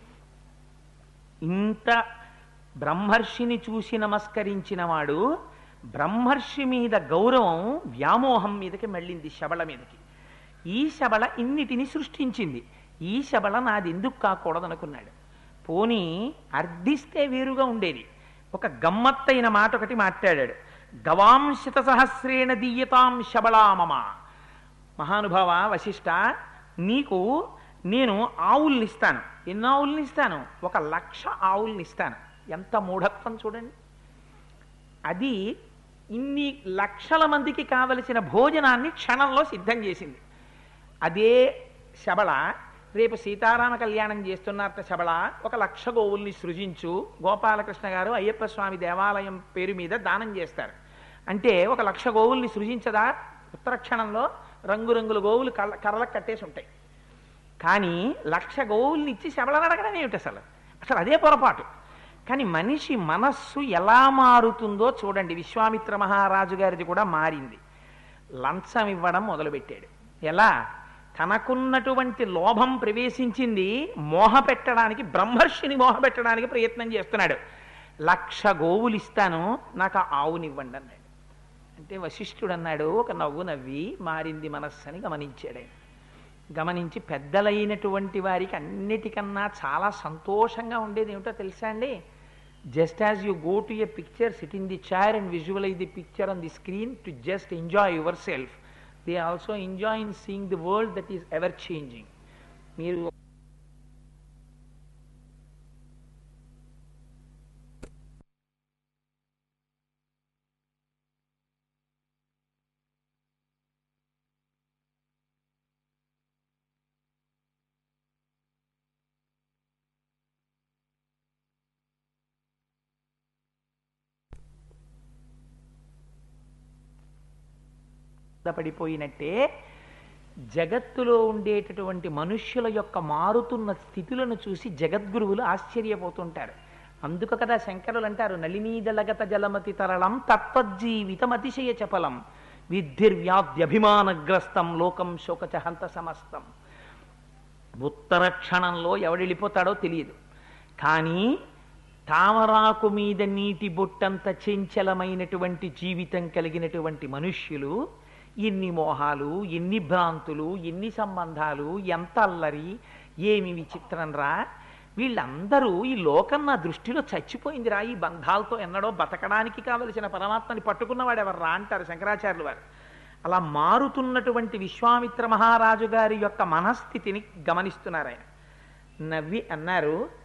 ఇంత బ్రహ్మర్షిని చూసి నమస్కరించిన వాడు బ్రహ్మర్షి మీద గౌరవం వ్యామోహం మీదకి మళ్ళింది శబళ మీదకి ఈ శబళ ఇన్నిటిని సృష్టించింది ఈ శబళ నాది ఎందుకు కాకూడదనుకున్నాడు పోనీ అర్థిస్తే వేరుగా ఉండేది ఒక గమ్మత్తైన మాట ఒకటి మాట్లాడాడు గవాంశత సహస్రేణ దీయతాం శబళామమ మహానుభావ వశిష్ట నీకు నేను ఆవుల్ని ఇస్తాను ఎన్ని ఆవుల్ని ఇస్తాను ఒక లక్ష ఆవుల్ని ఇస్తాను ఎంత మూఢత్వం చూడండి అది ఇన్ని లక్షల మందికి కావలసిన భోజనాన్ని క్షణంలో సిద్ధం చేసింది అదే శబళ రేపు సీతారామ కళ్యాణం చేస్తున్నారట శబళ ఒక లక్ష గోవుల్ని సృజించు గోపాలకృష్ణ గారు అయ్యప్ప స్వామి దేవాలయం పేరు మీద దానం చేస్తారు అంటే ఒక లక్ష గోవుల్ని సృజించదా ఉత్తర క్షణంలో రంగురంగుల గోవులు కళ్ళ కర్రలకు కట్టేసి ఉంటాయి కానీ లక్ష గోవుల్ని ఇచ్చి శబళను అడగడం ఏమిటి అసలు అసలు అదే పొరపాటు కానీ మనిషి మనస్సు ఎలా మారుతుందో చూడండి విశ్వామిత్ర మహారాజు గారిది కూడా మారింది లంచం ఇవ్వడం మొదలుపెట్టాడు ఎలా తనకున్నటువంటి లోభం ప్రవేశించింది మోహ పెట్టడానికి బ్రహ్మర్షిని మోహ పెట్టడానికి ప్రయత్నం చేస్తున్నాడు లక్ష గోవులు ఇస్తాను నాకు ఆ ఆవునివ్వండి అన్నాడు అంటే వశిష్ఠుడు అన్నాడు ఒక నవ్వు నవ్వి మారింది మనస్సు అని గమనించాడు ఆయన గమనించి పెద్దలైనటువంటి వారికి అన్నిటికన్నా చాలా సంతోషంగా ఉండేది ఏమిటో తెలుసా అండి just as you go to a picture sit in the chair and visualize the picture on the screen to just enjoy yourself they also enjoy in seeing the world that is ever changing మీరు పడిపోయినట్టే జగత్తులో ఉండేటటువంటి మనుష్యుల యొక్క మారుతున్న స్థితులను చూసి జగద్గురువులు ఆశ్చర్యపోతుంటారు అందుకు కదా శంకరులు అంటారు నళినీదలగత జలమతి తరళం తత్వజ్జీవితం అతిశయ చపలం విద్ధిర్వ్యాధ్యభిమానగ్రస్తం లోకం శోకచహంత సమస్తం ఉత్తర క్షణంలో ఎవడెళ్ళిపోతాడో తెలియదు కానీ తామరాకు మీద నీటి బొట్టంత చెంచలమైనటువంటి జీవితం కలిగినటువంటి మనుష్యులు ఎన్ని మోహాలు ఎన్ని భ్రాంతులు ఎన్ని సంబంధాలు ఎంత అల్లరి ఏమి విచిత్రం రా వీళ్ళందరూ ఈ లోకం నా దృష్టిలో చచ్చిపోయిందిరా ఈ బంధాలతో ఎన్నడో బతకడానికి కావలసిన పరమాత్మని పట్టుకున్నవాడు ఎవరు రా అంటారు శంకరాచార్యులు వారు అలా మారుతున్నటువంటి విశ్వామిత్ర మహారాజు గారి యొక్క మనస్థితిని గమనిస్తున్నారు ఆయన నవ్వి అన్నారు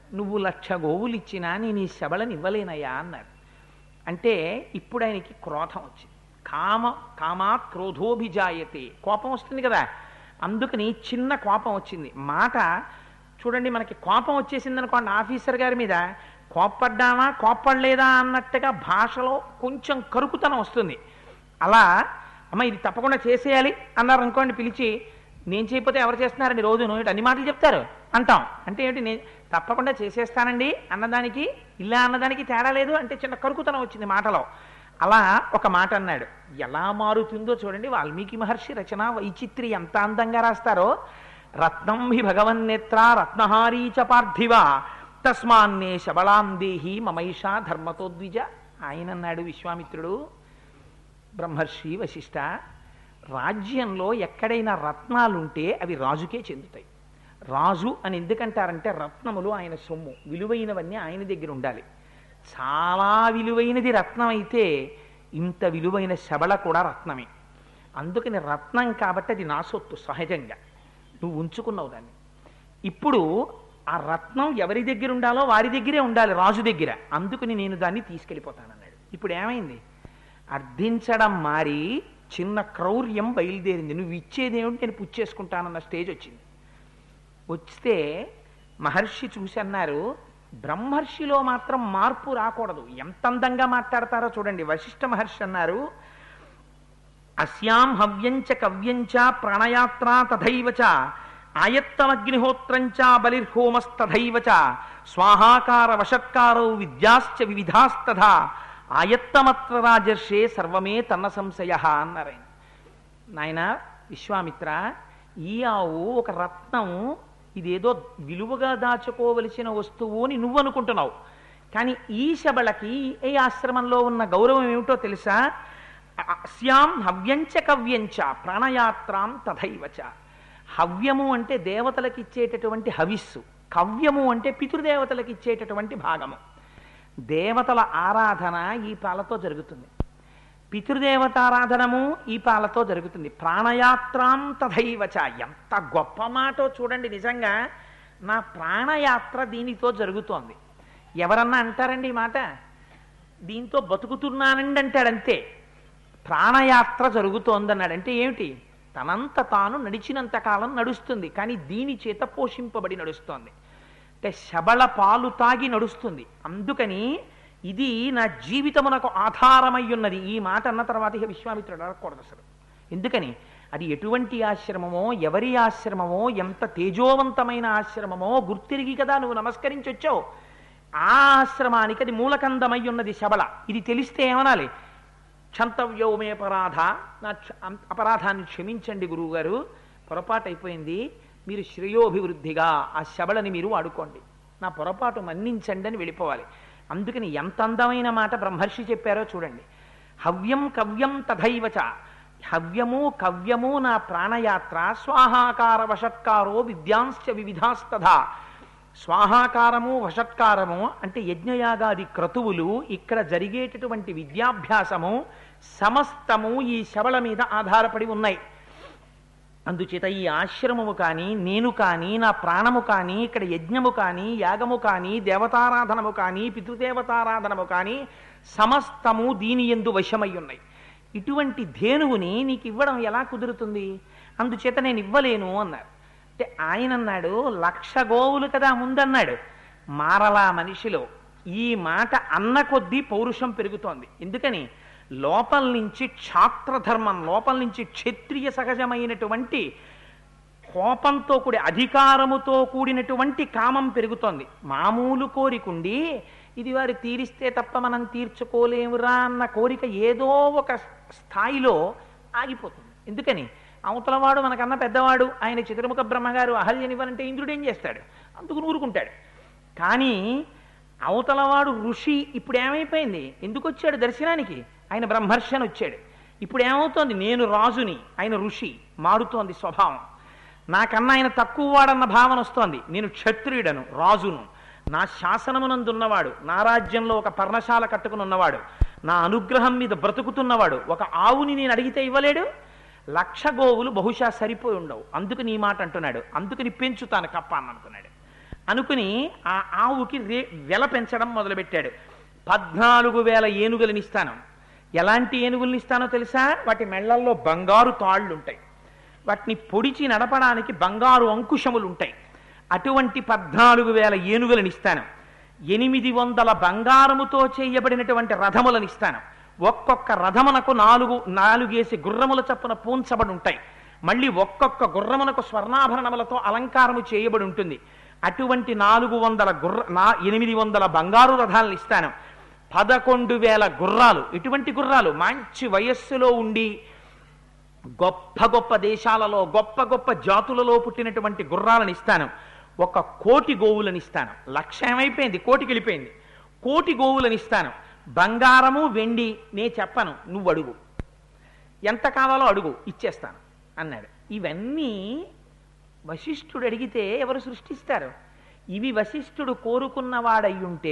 నువ్వు లక్ష గోవులు ఇచ్చినా నేను ఈ శబళని ఇవ్వలేనయ్యా అన్నాడు అంటే ఇప్పుడు ఆయనకి క్రోధం వచ్చింది కామ కామాత్ క్రోధోభిజాయతే కోపం వస్తుంది కదా అందుకని చిన్న కోపం వచ్చింది మాట చూడండి మనకి కోపం వచ్చేసింది అనుకోండి ఆఫీసర్ గారి మీద కోప్పడ్డామా కోప్పడలేదా అన్నట్టుగా భాషలో కొంచెం కరుకుతనం వస్తుంది అలా అమ్మ ఇది తప్పకుండా చేసేయాలి అన్నారు అనుకోండి పిలిచి నేను చేయకపోతే ఎవరు చేస్తున్నారండి రోజు నువ్వు అన్ని మాటలు చెప్తారు అంటాం అంటే ఏమిటి నేను తప్పకుండా చేసేస్తానండి అన్నదానికి ఇలా అన్నదానికి తేడా లేదు అంటే చిన్న కరుకుతనం వచ్చింది మాటలో అలా ఒక మాట అన్నాడు ఎలా మారుతుందో చూడండి వాల్మీకి మహర్షి రచన వైచిత్రి ఎంత అందంగా రాస్తారో రత్నం హి భగవన్నేత్ర రత్నహారీ చ పార్థివ తస్మాన్నే శబళాం దేహి మమైషా ధర్మతోద్విజ ఆయన అన్నాడు విశ్వామిత్రుడు బ్రహ్మర్షి వశిష్ట రాజ్యంలో ఎక్కడైనా రత్నాలుంటే అవి రాజుకే చెందుతాయి రాజు అని ఎందుకంటారంటే రత్నములు ఆయన సొమ్ము విలువైనవన్నీ ఆయన దగ్గర ఉండాలి చాలా విలువైనది రత్నం అయితే ఇంత విలువైన శబళ కూడా రత్నమే అందుకని రత్నం కాబట్టి అది నా సొత్తు సహజంగా నువ్వు ఉంచుకున్నావు దాన్ని ఇప్పుడు ఆ రత్నం ఎవరి దగ్గర ఉండాలో వారి దగ్గరే ఉండాలి రాజు దగ్గర అందుకని నేను దాన్ని తీసుకెళ్ళిపోతానన్నాడు ఇప్పుడు ఏమైంది అర్థించడం మారి చిన్న క్రౌర్యం బయలుదేరింది నువ్వు ఇచ్చేదేమిటి నేను పుచ్చేసుకుంటానన్న స్టేజ్ వచ్చింది వస్తే మహర్షి చూసి అన్నారు బ్రహ్మర్షిలో మాత్రం మార్పు రాకూడదు ఎంత అందంగా మాట్లాడతారో చూడండి వశిష్ఠ మహర్షి అన్నారు అస్యాం హవ్యంచ కవ్యంచ ప్రాణయాత్ర తథైవ చ ఆయత్తమగ్నిహోత్రంచ బలిర్హోమస్తథైవ చ స్వాహాకార వషత్కారౌ విద్యాశ్చ వివిధాస్తథా ఆయత్తమత్ర రాజర్షే సర్వమే తన్న సంశయ అన్నారు ఆయన నాయన విశ్వామిత్ర ఈ ఆవు ఒక రత్నం ఇదేదో విలువగా దాచుకోవలసిన వస్తువు అని నువ్వు అనుకుంటున్నావు కానీ ఈ శబళకి ఏ ఆశ్రమంలో ఉన్న గౌరవం ఏమిటో తెలుసా అస్యాం హవ్యంచ కవ్యంచ ప్రాణయాత్రాం తథైవచ హవ్యము అంటే దేవతలకు ఇచ్చేటటువంటి హవిస్సు కవ్యము అంటే పితృదేవతలకు ఇచ్చేటటువంటి భాగము దేవతల ఆరాధన ఈ పాలతో జరుగుతుంది పితృదేవతారాధనము ఈ పాలతో జరుగుతుంది ప్రాణయాత్రాం తథైవచ ఎంత గొప్ప మాటో చూడండి నిజంగా నా ప్రాణయాత్ర దీనితో జరుగుతోంది ఎవరన్నా అంటారండి ఈ మాట దీంతో బతుకుతున్నానండి అంటాడంతే ప్రాణయాత్ర జరుగుతోందన్నాడు అంటే ఏమిటి తనంత తాను నడిచినంత కాలం నడుస్తుంది కానీ దీని చేత పోషింపబడి నడుస్తోంది అంటే శబళ పాలు తాగి నడుస్తుంది అందుకని ఇది నా జీవితమునకు ఆధారమై ఉన్నది ఈ మాట అన్న తర్వాత ఇక విశ్వామిత్రుడు అడగకూడదు అసలు ఎందుకని అది ఎటువంటి ఆశ్రమమో ఎవరి ఆశ్రమమో ఎంత తేజోవంతమైన ఆశ్రమమో గుర్తిరిగి కదా నువ్వు నమస్కరించి వచ్చావు ఆ ఆశ్రమానికి అది మూలకందమై ఉన్నది శబళ ఇది తెలిస్తే ఏమనాలి క్షంతవ్యో మే అపరాధ నా క్ష- అం- అపరాధాన్ని క్షమించండి గురువుగారు పొరపాటు అయిపోయింది మీరు శ్రేయోభివృద్ధిగా ఆ శబళని మీరు వాడుకోండి నా పొరపాటు మన్నించండి అని వెళ్ళిపోవాలి అందుకని ఎంత అందమైన మాట బ్రహ్మర్షి చెప్పారో చూడండి హవ్యం కవ్యం తథైవచ హవ్యము కవ్యము నా ప్రాణయాత్ర స్వాహాకార వషట్కారో విద్యాంశ్చ వివిధాస్తథా స్వాహాకారము వషట్కారము అంటే యజ్ఞయాగాది క్రతువులు ఇక్కడ జరిగేటటువంటి విద్యాభ్యాసము సమస్తము ఈ శబళ మీద ఆధారపడి ఉన్నాయి అందుచేత ఈ ఆశ్రమము కానీ నేను కానీ నా ప్రాణము కానీ ఇక్కడ యజ్ఞము కానీ యాగము కానీ దేవతారాధనము కానీ పితృదేవతారాధనము కానీ సమస్తము దీని ఎందు వశమై ఉన్నాయి ఇటువంటి ధేనువుని నీకు ఇవ్వడం ఎలా కుదురుతుంది అందుచేత నేను ఇవ్వలేను అన్నారు అంటే ఆయన అన్నాడు లక్ష గోవులు కదా ముందన్నాడు మారలా మనిషిలో ఈ మాట అన్న కొద్దీ పౌరుషం పెరుగుతోంది ఎందుకని లోపల నుంచి క్షాత్రధర్మం లోపల నుంచి క్షత్రియ సహజమైనటువంటి కోపంతో కూడి అధికారముతో కూడినటువంటి కామం పెరుగుతోంది మామూలు కోరికుండి ఇది వారు తీరిస్తే తప్ప మనం తీర్చుకోలేమురా అన్న కోరిక ఏదో ఒక స్థాయిలో ఆగిపోతుంది ఎందుకని అవతలవాడు మనకన్నా పెద్దవాడు ఆయన చతుర్ముఖ బ్రహ్మగారు అహల్యనివ్వనంటే ఇంద్రుడు ఏం చేస్తాడు అందుకు ఊరుకుంటాడు కానీ అవతలవాడు ఋషి ఇప్పుడు ఏమైపోయింది ఎందుకు వచ్చాడు దర్శనానికి ఆయన బ్రహ్మర్షి అని వచ్చాడు ఇప్పుడు ఏమవుతోంది నేను రాజుని ఆయన ఋషి మారుతోంది స్వభావం నాకన్నా ఆయన తక్కువ వాడన్న భావన వస్తోంది నేను క్షత్రియుడను రాజును నా శాసనమునందున్నవాడు నా రాజ్యంలో ఒక పర్ణశాల కట్టుకుని ఉన్నవాడు నా అనుగ్రహం మీద బ్రతుకుతున్నవాడు ఒక ఆవుని నేను అడిగితే ఇవ్వలేడు లక్ష గోవులు బహుశా సరిపోయి ఉండవు అందుకు నీ మాట అంటున్నాడు అందుకని పెంచుతాను కప్ప అని అనుకున్నాడు అనుకుని ఆ ఆవుకి రే వెల పెంచడం మొదలుపెట్టాడు పద్నాలుగు వేల ఏనుగులను ఇస్తాను ఎలాంటి ఏనుగులను ఇస్తానో తెలుసా వాటి మెళ్ళల్లో బంగారు తాళ్ళు ఉంటాయి వాటిని పొడిచి నడపడానికి బంగారు అంకుశములు ఉంటాయి అటువంటి పద్నాలుగు వేల ఏనుగులను ఇస్తాను ఎనిమిది వందల బంగారముతో చేయబడినటువంటి రథములను ఇస్తాను ఒక్కొక్క రథమునకు నాలుగు నాలుగేసి గుర్రముల చప్పున పూంచబడి ఉంటాయి మళ్ళీ ఒక్కొక్క గుర్రమునకు స్వర్ణాభరణములతో అలంకారము చేయబడి ఉంటుంది అటువంటి నాలుగు వందల గుర్ర నా ఎనిమిది వందల బంగారు రథాలను ఇస్తాను పదకొండు వేల గుర్రాలు ఇటువంటి గుర్రాలు మంచి వయస్సులో ఉండి గొప్ప గొప్ప దేశాలలో గొప్ప గొప్ప జాతులలో పుట్టినటువంటి గుర్రాలను ఇస్తాను ఒక కోటి గోవులను ఇస్తాను లక్ష ఏమైపోయింది కోటికి వెళ్ళిపోయింది కోటి గోవులను ఇస్తాను బంగారము వెండి నే చెప్పను నువ్వు అడుగు ఎంత కావాలో అడుగు ఇచ్చేస్తాను అన్నాడు ఇవన్నీ వశిష్ఠుడు అడిగితే ఎవరు సృష్టిస్తారు ఇవి వశిష్ఠుడు కోరుకున్నవాడయ్యుంటే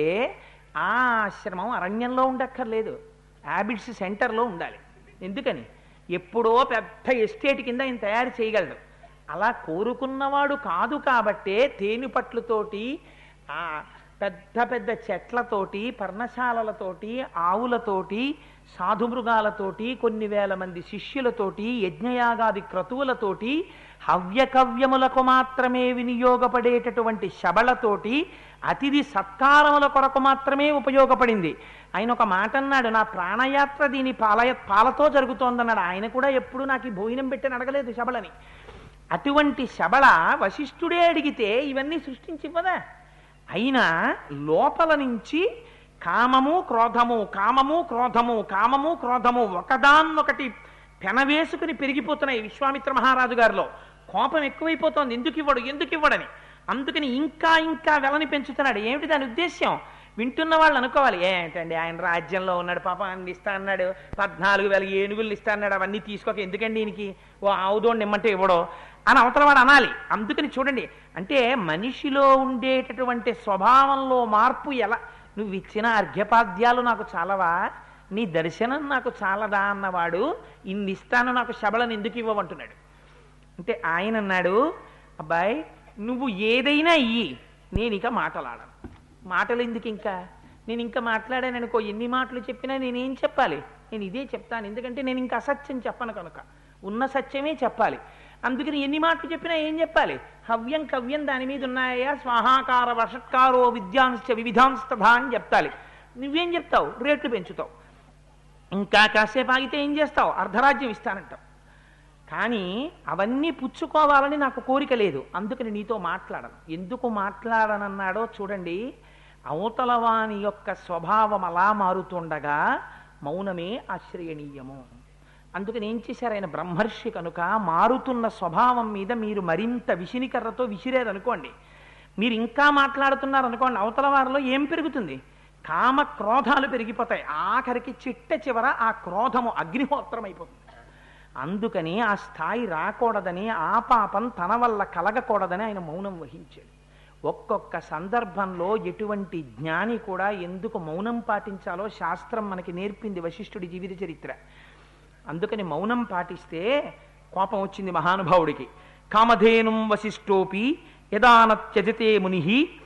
ఆ ఆశ్రమం అరణ్యంలో ఉండక్కర్లేదు హ్యాబిట్స్ సెంటర్లో ఉండాలి ఎందుకని ఎప్పుడో పెద్ద ఎస్టేట్ కింద ఆయన తయారు చేయగలడు అలా కోరుకున్నవాడు కాదు కాబట్టే తేనెపట్లతోటి ఆ పెద్ద పెద్ద చెట్లతోటి పర్ణశాలలతోటి ఆవులతోటి సాధుమృగాలతోటి కొన్ని వేల మంది శిష్యులతోటి యజ్ఞయాగాది క్రతువులతోటి హవ్యకవ్యములకు మాత్రమే వినియోగపడేటటువంటి శబళతోటి అతిథి సత్కారముల కొరకు మాత్రమే ఉపయోగపడింది ఆయన ఒక మాట అన్నాడు నా ప్రాణయాత్ర దీని పాలయ పాలతో జరుగుతోందన్నాడు ఆయన కూడా ఎప్పుడు నాకు ఈ భోజనం పెట్టని అడగలేదు శబళని అటువంటి శబళ వశిష్ఠుడే అడిగితే ఇవన్నీ సృష్టించివ్వదా అయినా లోపల నుంచి కామము క్రోధము కామము క్రోధము కామము క్రోధము ఒకదాన్నొకటి పెనవేసుకుని పెరిగిపోతున్నాయి విశ్వామిత్ర మహారాజు గారిలో కోపం ఎక్కువైపోతోంది ఎందుకు ఇవ్వడు ఎందుకు ఇవ్వడని అందుకని ఇంకా ఇంకా వెలని పెంచుతున్నాడు ఏమిటి దాని ఉద్దేశ్యం వింటున్న వాళ్ళు అనుకోవాలి ఏంటండి ఆయన రాజ్యంలో ఉన్నాడు పాప అన్ని ఇస్తా అన్నాడు పద్నాలుగు వేల ఏనుగులు ఇస్తా అన్నాడు అవన్నీ తీసుకోక ఎందుకండి ఈయనకి ఓ ఆవుదోండి ఇమ్మంటే ఇవ్వడో అని అవతల వాడు అనాలి అందుకని చూడండి అంటే మనిషిలో ఉండేటటువంటి స్వభావంలో మార్పు ఎలా నువ్వు ఇచ్చిన అర్ఘ్యపాద్యాలు నాకు చాలవా నీ దర్శనం నాకు చాలదా అన్నవాడు ఇన్ని ఇస్తాను నాకు శబళను ఎందుకు ఇవ్వమంటున్నాడు అంటే ఆయన అన్నాడు అబ్బాయి నువ్వు ఏదైనా ఇయ్యి నేను ఇక మాటలాడను మాటలు ఎందుకు ఇంకా నేను ఇంకా మాట్లాడాను అనుకో ఎన్ని మాటలు చెప్పినా నేనేం చెప్పాలి నేను ఇదే చెప్తాను ఎందుకంటే నేను ఇంకా అసత్యం చెప్పను కనుక ఉన్న సత్యమే చెప్పాలి అందుకని ఎన్ని మాటలు చెప్పినా ఏం చెప్పాలి హవ్యం కవ్యం దాని మీద ఉన్నాయా స్వాహాకార వషత్కారో విద్యాంశ వివిధాంస్తథా అని చెప్తాలి నువ్వేం చెప్తావు రేట్లు పెంచుతావు ఇంకా కాసేపు ఆగితే ఏం చేస్తావు అర్ధరాజ్యం ఇస్తానంటావు కానీ అవన్నీ పుచ్చుకోవాలని నాకు కోరిక లేదు అందుకని నీతో మాట్లాడను ఎందుకు మాట్లాడనన్నాడో చూడండి అవతల వాని యొక్క స్వభావం అలా మారుతుండగా మౌనమే ఆశ్రయణీయము అందుకని ఏం చేశారు ఆయన బ్రహ్మర్షి కనుక మారుతున్న స్వభావం మీద మీరు మరింత విసినికర్రతో విసిరారనుకోండి మీరు ఇంకా మాట్లాడుతున్నారు అనుకోండి అవతల వారిలో ఏం పెరుగుతుంది కామ క్రోధాలు పెరిగిపోతాయి ఆఖరికి చిట్ట చివర ఆ క్రోధము అగ్నిహోత్రం అయిపోతుంది అందుకని ఆ స్థాయి రాకూడదని ఆ పాపం తన వల్ల కలగకూడదని ఆయన మౌనం వహించాడు ఒక్కొక్క సందర్భంలో ఎటువంటి జ్ఞాని కూడా ఎందుకు మౌనం పాటించాలో శాస్త్రం మనకి నేర్పింది వశిష్ఠుడి జీవిత చరిత్ర అందుకని మౌనం పాటిస్తే కోపం వచ్చింది మహానుభావుడికి కామధేనుం వశిష్ఠోపి యదాన త్యజతే ముని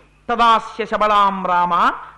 తదాస్య శబళాం రామ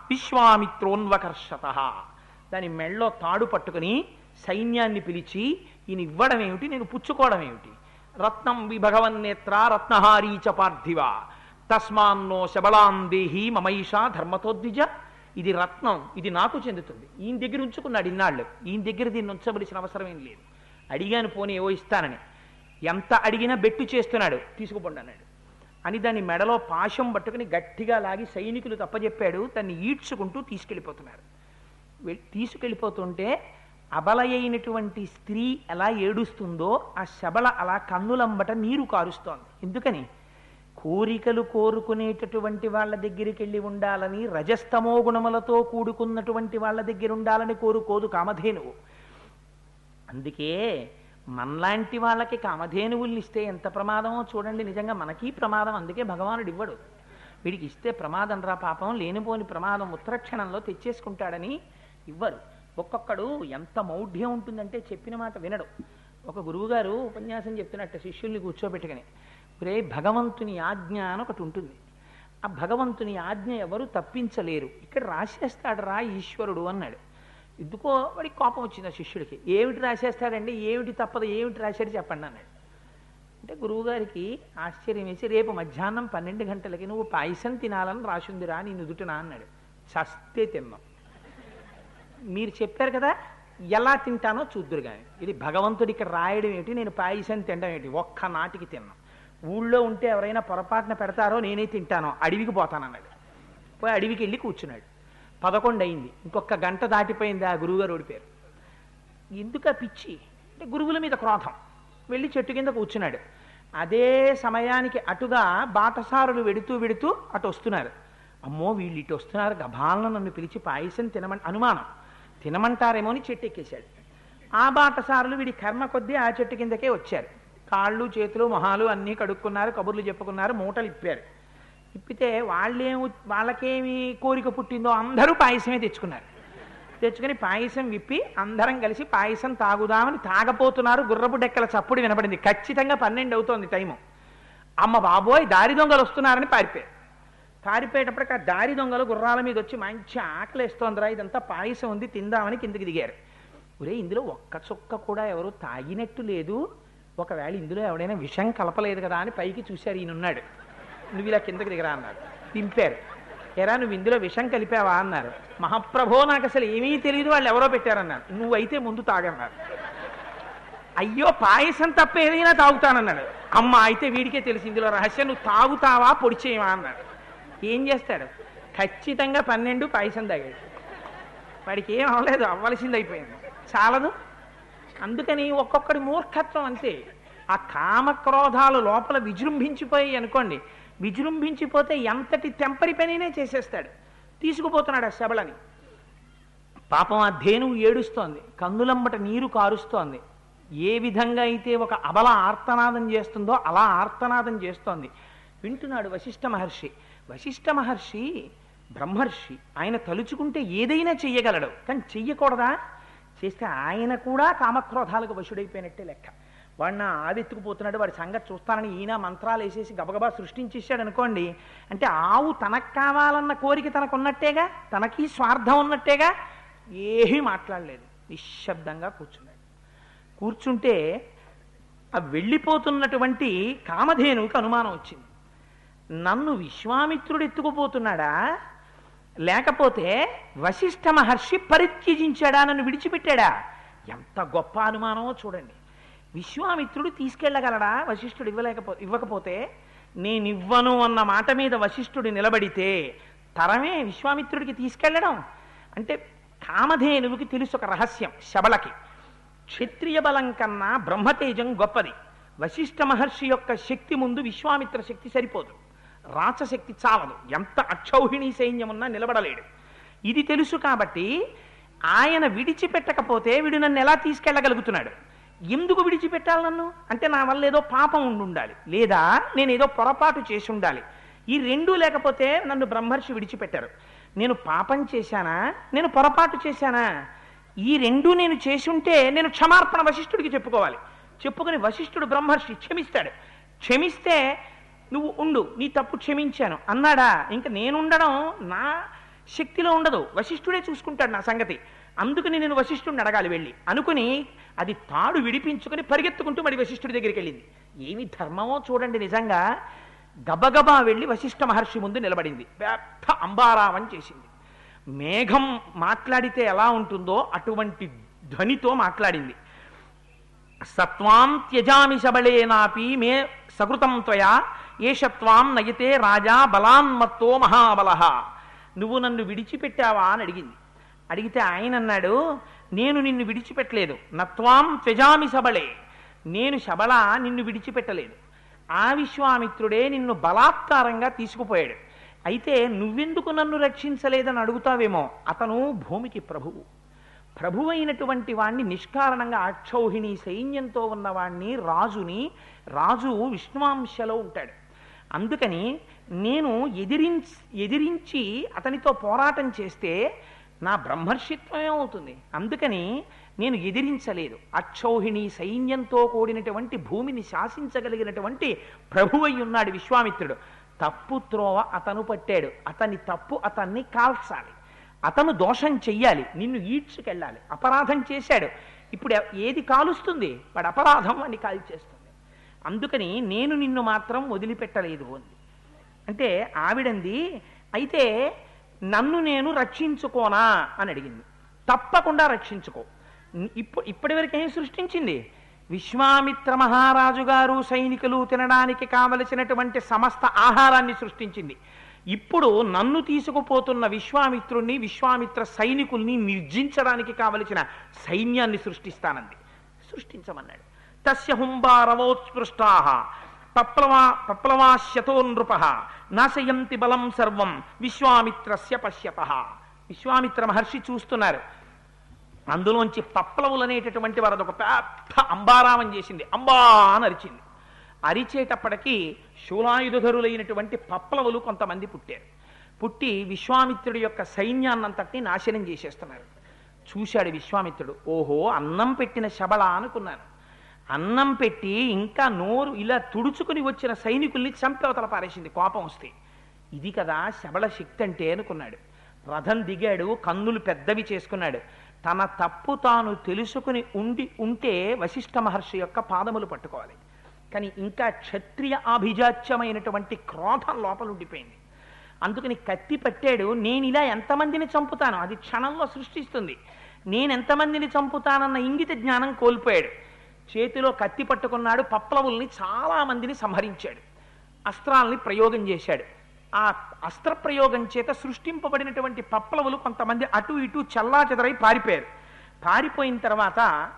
విశ్వామిత్రోన్వకర్షత దాని మెళ్ళో తాడు పట్టుకుని సైన్యాన్ని పిలిచి ఈయన ఇవ్వడం ఏమిటి నేను పుచ్చుకోవడం ఏమిటి రత్నం విభగవన్నేత్ర రత్నహారీ చ పార్థివ తస్మాన్నో శబళాం దేహి మమైషా ధర్మతోద్విజ ఇది రత్నం ఇది నాకు చెందుతుంది ఈయన దగ్గర ఉంచుకున్నాడు ఇన్నాళ్ళు ఈయన దగ్గర దీన్ని ఉంచవలసిన అవసరం ఏం లేదు అడిగాను పోనీ ఏవో ఇస్తానని ఎంత అడిగినా బెట్టు చేస్తున్నాడు తీసుకుపోండి అన్నాడు అని దాని మెడలో పాశం పట్టుకుని గట్టిగా లాగి సైనికులు తప్పజెప్పాడు దాన్ని ఈడ్చుకుంటూ తీసుకెళ్ళిపోతున్నారు వె- తీసుకెళ్ళిపోతుంటే అబలయైనటువంటి స్త్రీ ఎలా ఏడుస్తుందో ఆ శబల అలా కన్నులంబట నీరు కారుస్తోంది ఎందుకని కోరికలు కోరుకునేటటువంటి వాళ్ళ దగ్గరికి వెళ్ళి ఉండాలని రజస్తమో గుణములతో కూడుకున్నటువంటి వాళ్ళ దగ్గర ఉండాలని కోరుకోదు కామధేనువు అందుకే మనలాంటి వాళ్ళకి కామధేనువుల్ని ఇస్తే ఎంత ప్రమాదమో చూడండి నిజంగా మనకి ప్రమాదం అందుకే భగవానుడు ఇవ్వడు వీడికి ఇస్తే ప్రమాదం రా పాపం లేనిపోని ప్రమాదం ఉత్తరక్షణంలో తెచ్చేసుకుంటాడని ఇవ్వరు ఒక్కొక్కడు ఎంత మౌఢ్యం ఉంటుందంటే చెప్పిన మాట వినడు ఒక గురువుగారు ఉపన్యాసం చెప్తున్నట్టు శిష్యుల్ని కూర్చోబెట్టుకుని రే భగవంతుని ఆజ్ఞ అని ఒకటి ఉంటుంది ఆ భగవంతుని ఆజ్ఞ ఎవరు తప్పించలేరు ఇక్కడ రాసేస్తాడు రా ఈశ్వరుడు అన్నాడు ఎందుకో వాడికి కోపం వచ్చింది ఆ శిష్యుడికి ఏమిటి రాసేస్తాడండి ఏమిటి తప్పదు ఏమిటి రాశాడు చెప్పండి అన్నాడు అంటే గురువుగారికి ఆశ్చర్యం వేసి రేపు మధ్యాహ్నం పన్నెండు గంటలకి నువ్వు పాయసం తినాలని రాసిందిరా నీ నుదుటినా అన్నాడు చస్తే తిన్నాం మీరు చెప్పారు కదా ఎలా తింటానో చూద్దురు కానీ ఇది భగవంతుడి ఇక్కడ రాయడం ఏమిటి నేను పాయసం తినడం ఏంటి ఒక్క నాటికి తిన్నాం ఊళ్ళో ఉంటే ఎవరైనా పొరపాటున పెడతారో నేనే తింటానో అడవికి పోతానన్నాడు పోయి అడవికి వెళ్ళి కూర్చున్నాడు పదకొండు అయింది ఇంకొక గంట దాటిపోయింది ఆ గురువుగారు ఓడిపోయారు ఎందుకు ఆ పిచ్చి అంటే గురువుల మీద క్రోధం వెళ్ళి చెట్టు కింద కూర్చున్నాడు అదే సమయానికి అటుగా బాటసారులు వెడుతూ వెడుతూ అటు వస్తున్నారు అమ్మో వీళ్ళు ఇటు వస్తున్నారు గభాలను నన్ను పిలిచి పాయసం తినమని అనుమానం తినమంటారేమో అని చెట్టు ఎక్కేశాడు ఆ బాటసారులు వీడి కర్మ కొద్దీ ఆ చెట్టు కిందకే వచ్చారు కాళ్ళు చేతులు మొహాలు అన్నీ కడుక్కున్నారు కబుర్లు చెప్పుకున్నారు మూటలు ఇప్పారు ఇప్పితే వాళ్ళేం వాళ్ళకేమి కోరిక పుట్టిందో అందరూ పాయసమే తెచ్చుకున్నారు తెచ్చుకుని పాయసం విప్పి అందరం కలిసి పాయసం తాగుదామని తాగపోతున్నారు గుర్రపు డెక్కల చప్పుడు వినపడింది ఖచ్చితంగా పన్నెండు అవుతోంది టైము అమ్మ బాబోయ్ దారి దొంగలు వస్తున్నారని పారిపోయారు పారిపోయేటప్పటికి ఆ దారి దొంగలు గుర్రాల మీద వచ్చి మంచి ఆకలేస్తోందిరా ఇదంతా పాయసం ఉంది తిందామని కిందకి దిగారు ఒరే ఇందులో ఒక్క చుక్క కూడా ఎవరు తాగినట్టు లేదు ఒకవేళ ఇందులో ఎవడైనా విషం కలపలేదు కదా అని పైకి చూశారు ఈయనున్నాడు నువ్వు ఇలా కిందకి దిగరా అన్నారు దింపారు ఎరా నువ్వు ఇందులో విషం కలిపావా అన్నారు మహాప్రభో నాకు అసలు ఏమీ తెలియదు వాళ్ళు ఎవరో పెట్టారన్నారు నువ్వైతే ముందు తాగన్నారు అయ్యో పాయసం తప్ప ఏదైనా తాగుతానన్నాడు అమ్మ అయితే వీడికే తెలిసి ఇందులో రహస్యం నువ్వు తాగుతావా పొడి చేయవా అన్నాడు ఏం చేస్తాడు ఖచ్చితంగా పన్నెండు పాయసం తాగాడు వాడికి ఏం అవ్వలేదు అవ్వలసింది అయిపోయింది చాలదు అందుకని ఒక్కొక్కడి మూర్ఖత్వం అంతే ఆ కామక్రోధాలు లోపల విజృంభించిపోయి అనుకోండి విజృంభించిపోతే ఎంతటి తెంపరి పనినే చేసేస్తాడు తీసుకుపోతున్నాడు ఆ శబళని పాపం ఆ ధేనువు ఏడుస్తోంది కందులంబట నీరు కారుస్తోంది ఏ విధంగా అయితే ఒక అబల ఆర్తనాదం చేస్తుందో అలా ఆర్తనాదం చేస్తోంది వింటున్నాడు వశిష్ఠ మహర్షి వశిష్ఠ మహర్షి బ్రహ్మర్షి ఆయన తలుచుకుంటే ఏదైనా చెయ్యగలడు కానీ చెయ్యకూడదా చేస్తే ఆయన కూడా కామక్రోధాలకు వశుడైపోయినట్టే లెక్క వాడిన ఆవెత్తుకుపోతున్నాడు వాడి సంగతి చూస్తానని ఈయన మంత్రాలు వేసేసి గబగబా సృష్టించేసాడు అనుకోండి అంటే ఆవు తనకు కావాలన్న కోరిక తనకు ఉన్నట్టేగా తనకి స్వార్థం ఉన్నట్టేగా ఏమీ మాట్లాడలేదు నిశ్శబ్దంగా కూర్చున్నాడు కూర్చుంటే ఆ వెళ్ళిపోతున్నటువంటి కామధేనువుకి అనుమానం వచ్చింది నన్ను విశ్వామిత్రుడు ఎత్తుకుపోతున్నాడా లేకపోతే వశిష్ఠ మహర్షి పరిత్యజించాడా నన్ను విడిచిపెట్టాడా ఎంత గొప్ప అనుమానమో చూడండి విశ్వామిత్రుడు తీసుకెళ్ళగలడా వశిష్ఠుడు ఇవ్వలేకపో ఇవ్వకపోతే నేనివ్వను అన్న మాట మీద వశిష్ఠుడు నిలబడితే తరమే విశ్వామిత్రుడికి తీసుకెళ్ళడం అంటే కామధేనువుకి తెలుసు ఒక రహస్యం శబలకి క్షత్రియ బలం కన్నా బ్రహ్మతేజం గొప్పది వశిష్ఠ మహర్షి యొక్క శక్తి ముందు విశ్వామిత్ర శక్తి సరిపోదు రాచశక్తి చాలదు ఎంత అక్షౌహిణీ సైన్యం ఉన్నా నిలబడలేడు ఇది తెలుసు కాబట్టి ఆయన విడిచిపెట్టకపోతే వీడు నన్ను ఎలా తీసుకెళ్ళగలుగుతున్నాడు ఎందుకు విడిచిపెట్టాలి నన్ను అంటే నా వల్ల ఏదో పాపం ఉండి ఉండాలి లేదా నేను ఏదో పొరపాటు చేసి ఉండాలి ఈ రెండూ లేకపోతే నన్ను బ్రహ్మర్షి విడిచిపెట్టారు నేను పాపం చేశానా నేను పొరపాటు చేశానా ఈ రెండూ నేను చేసి ఉంటే నేను క్షమార్పణ వశిష్ఠుడికి చెప్పుకోవాలి చెప్పుకొని వశిష్ఠుడు బ్రహ్మర్షి క్షమిస్తాడు క్షమిస్తే నువ్వు ఉండు నీ తప్పు క్షమించాను అన్నాడా ఇంకా నేనుండడం నా శక్తిలో ఉండదు వశిష్ఠుడే చూసుకుంటాడు నా సంగతి అందుకని నేను వశిష్ఠుడిని అడగాలి వెళ్ళి అనుకుని అది తాడు విడిపించుకొని పరిగెత్తుకుంటూ మరి వశిష్ఠుడి దగ్గరికి వెళ్ళింది ఏమి ధర్మమో చూడండి నిజంగా గబగబా వెళ్ళి వశిష్ఠ మహర్షి ముందు నిలబడింది పెద్ద అంబారావం చేసింది మేఘం మాట్లాడితే ఎలా ఉంటుందో అటువంటి ధ్వనితో మాట్లాడింది సత్వాం త్యజామి శబళేనాపి మే సకృతం త్వయా ఏషత్వాం నయతే రాజా బలాన్మత్తో మహాబలః నువ్వు నన్ను విడిచిపెట్టావా అని అడిగింది అడిగితే ఆయన అన్నాడు నేను నిన్ను విడిచిపెట్టలేదు నత్వాం త్యజామి సబళే నేను శబళ నిన్ను విడిచిపెట్టలేదు ఆ విశ్వామిత్రుడే నిన్ను బలాత్కారంగా తీసుకుపోయాడు అయితే నువ్వెందుకు నన్ను రక్షించలేదని అడుగుతావేమో అతను భూమికి ప్రభువు ప్రభువైనటువంటి వాణ్ణి నిష్కారణంగా అక్షౌహిణి సైన్యంతో ఉన్నవాణ్ణి రాజుని రాజు విష్ణువాంశలో ఉంటాడు అందుకని నేను ఎదిరించి ఎదిరించి అతనితో పోరాటం చేస్తే నా బ్రహ్మర్షిత్వమే అవుతుంది అందుకని నేను ఎదిరించలేదు అక్షౌహిణి సైన్యంతో కూడినటువంటి భూమిని శాసించగలిగినటువంటి ప్రభువై ఉన్నాడు విశ్వామిత్రుడు తప్పు త్రోవ అతను పట్టాడు అతని తప్పు అతన్ని కాల్చాలి అతను దోషం చెయ్యాలి నిన్ను ఈడ్చుకెళ్ళాలి అపరాధం చేశాడు ఇప్పుడు ఎ- ఏది కాలుస్తుంది వాడు అపరాధం వాడిని కాల్చేస్తుంది అందుకని నేను నిన్ను మాత్రం వదిలిపెట్టలేదు అంది అంటే ఆవిడంది అయితే నన్ను నేను రక్షించుకోనా అని అడిగింది తప్పకుండా రక్షించుకో ఇప్పుడు ఇప్పటివరకు ఏం సృష్టించింది విశ్వామిత్ర మహారాజు గారు సైనికులు తినడానికి కావలసినటువంటి సమస్త ఆహారాన్ని సృష్టించింది ఇప్పుడు నన్ను తీసుకుపోతున్న విశ్వామిత్రుణ్ణి విశ్వామిత్ర సైనికుల్ని నిర్జించడానికి కావలసిన సైన్యాన్ని సృష్టిస్తానంది సృష్టించమన్నాడు తస్య హుంబారవోత్స్పృష్టా పప్లవా పప్లవాశ్యతో నృప నాశయంతి బలం సర్వం విశ్వామిత్రస్య పశ్యత విశ్వామిత్ర మహర్షి చూస్తున్నారు అందులోంచి పప్లవులు అనేటటువంటి వారు అదొక పెద్ద అంబారామం చేసింది అంబా అని అరిచింది అరిచేటప్పటికీ శూలాయుధరులైనటువంటి పప్లవులు కొంతమంది పుట్టారు పుట్టి విశ్వామిత్రుడి యొక్క సైన్యాన్నంతటిని నాశనం చేసేస్తున్నారు చూశాడు విశ్వామిత్రుడు ఓహో అన్నం పెట్టిన శబళ అనుకున్నాను అన్నం పెట్టి ఇంకా నోరు ఇలా తుడుచుకుని వచ్చిన సైనికుల్ని చంపవతల పారేసింది కోపం వస్తే ఇది కదా శబళ శక్తి అంటే అనుకున్నాడు రథం దిగాడు కన్నులు పెద్దవి చేసుకున్నాడు తన తప్పు తాను తెలుసుకుని ఉండి ఉంటే వశిష్ఠ మహర్షి యొక్క పాదములు పట్టుకోవాలి కానీ ఇంకా క్షత్రియ ఆభిజాత్యమైనటువంటి క్రోధం లోపల ఉండిపోయింది అందుకని కత్తి పట్టాడు నేను ఇలా ఎంతమందిని చంపుతాను అది క్షణంలో సృష్టిస్తుంది నేను ఎంతమందిని చంపుతానన్న ఇంగిత జ్ఞానం కోల్పోయాడు చేతిలో కత్తి పట్టుకున్నాడు పప్లవుల్ని చాలా మందిని సంహరించాడు అస్త్రాల్ని ప్రయోగం చేశాడు ఆ అస్త్ర ప్రయోగం చేత సృష్టింపబడినటువంటి పప్లవులు కొంతమంది అటు ఇటు చల్లా చెదరై పారిపోయారు పారిపోయిన తర్వాత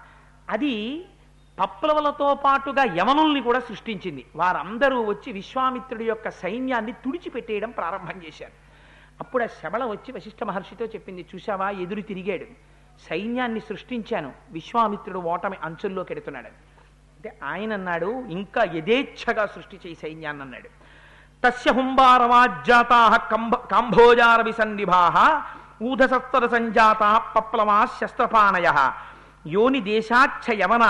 అది పప్లవులతో పాటుగా యవనుల్ని కూడా సృష్టించింది వారందరూ వచ్చి విశ్వామిత్రుడి యొక్క సైన్యాన్ని తుడిచిపెట్టేయడం ప్రారంభం చేశారు అప్పుడు ఆ శబళ వచ్చి వశిష్ఠ మహర్షితో చెప్పింది చూశావా ఎదురు తిరిగాడు సైన్యాన్ని సృష్టించాను విశ్వామిత్రుడు ఓటమి అంచుల్లోకి ఎడుతున్నాడు అంటే ఆయన అన్నాడు ఇంకా యథేచ్ఛగా సృష్టి చేయి సైన్యాన్ని అన్నాడు తస్య హుంబారవాజ్జాతా కంభ కాంభోజార విసన్నిభా ఊధసత్వర సంజాతా పప్లవా శస్త్రపాణయ యోని దేశాచ్చ యవన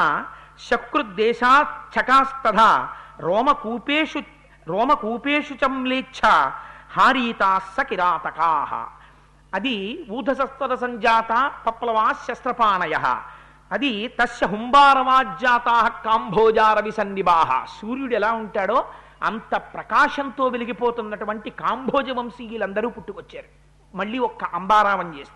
శకృద్దేశాచ్చకాస్తథా రోమకూపేషు రోమకూపేషు చమ్లేచ్ఛ హారీతాస్స కిరాతకా అది ఊధసస్వర సంజాత పప్లవా శస్త్రపాణయ అది తస్య హుంబారవాజ్జాతా కాంభోజార విసన్నిభాహ సూర్యుడు ఎలా ఉంటాడో అంత ప్రకాశంతో వెలిగిపోతున్నటువంటి కాంభోజ వంశీయులందరూ పుట్టుకొచ్చారు మళ్ళీ ఒక్క అంబారావం చేస్తే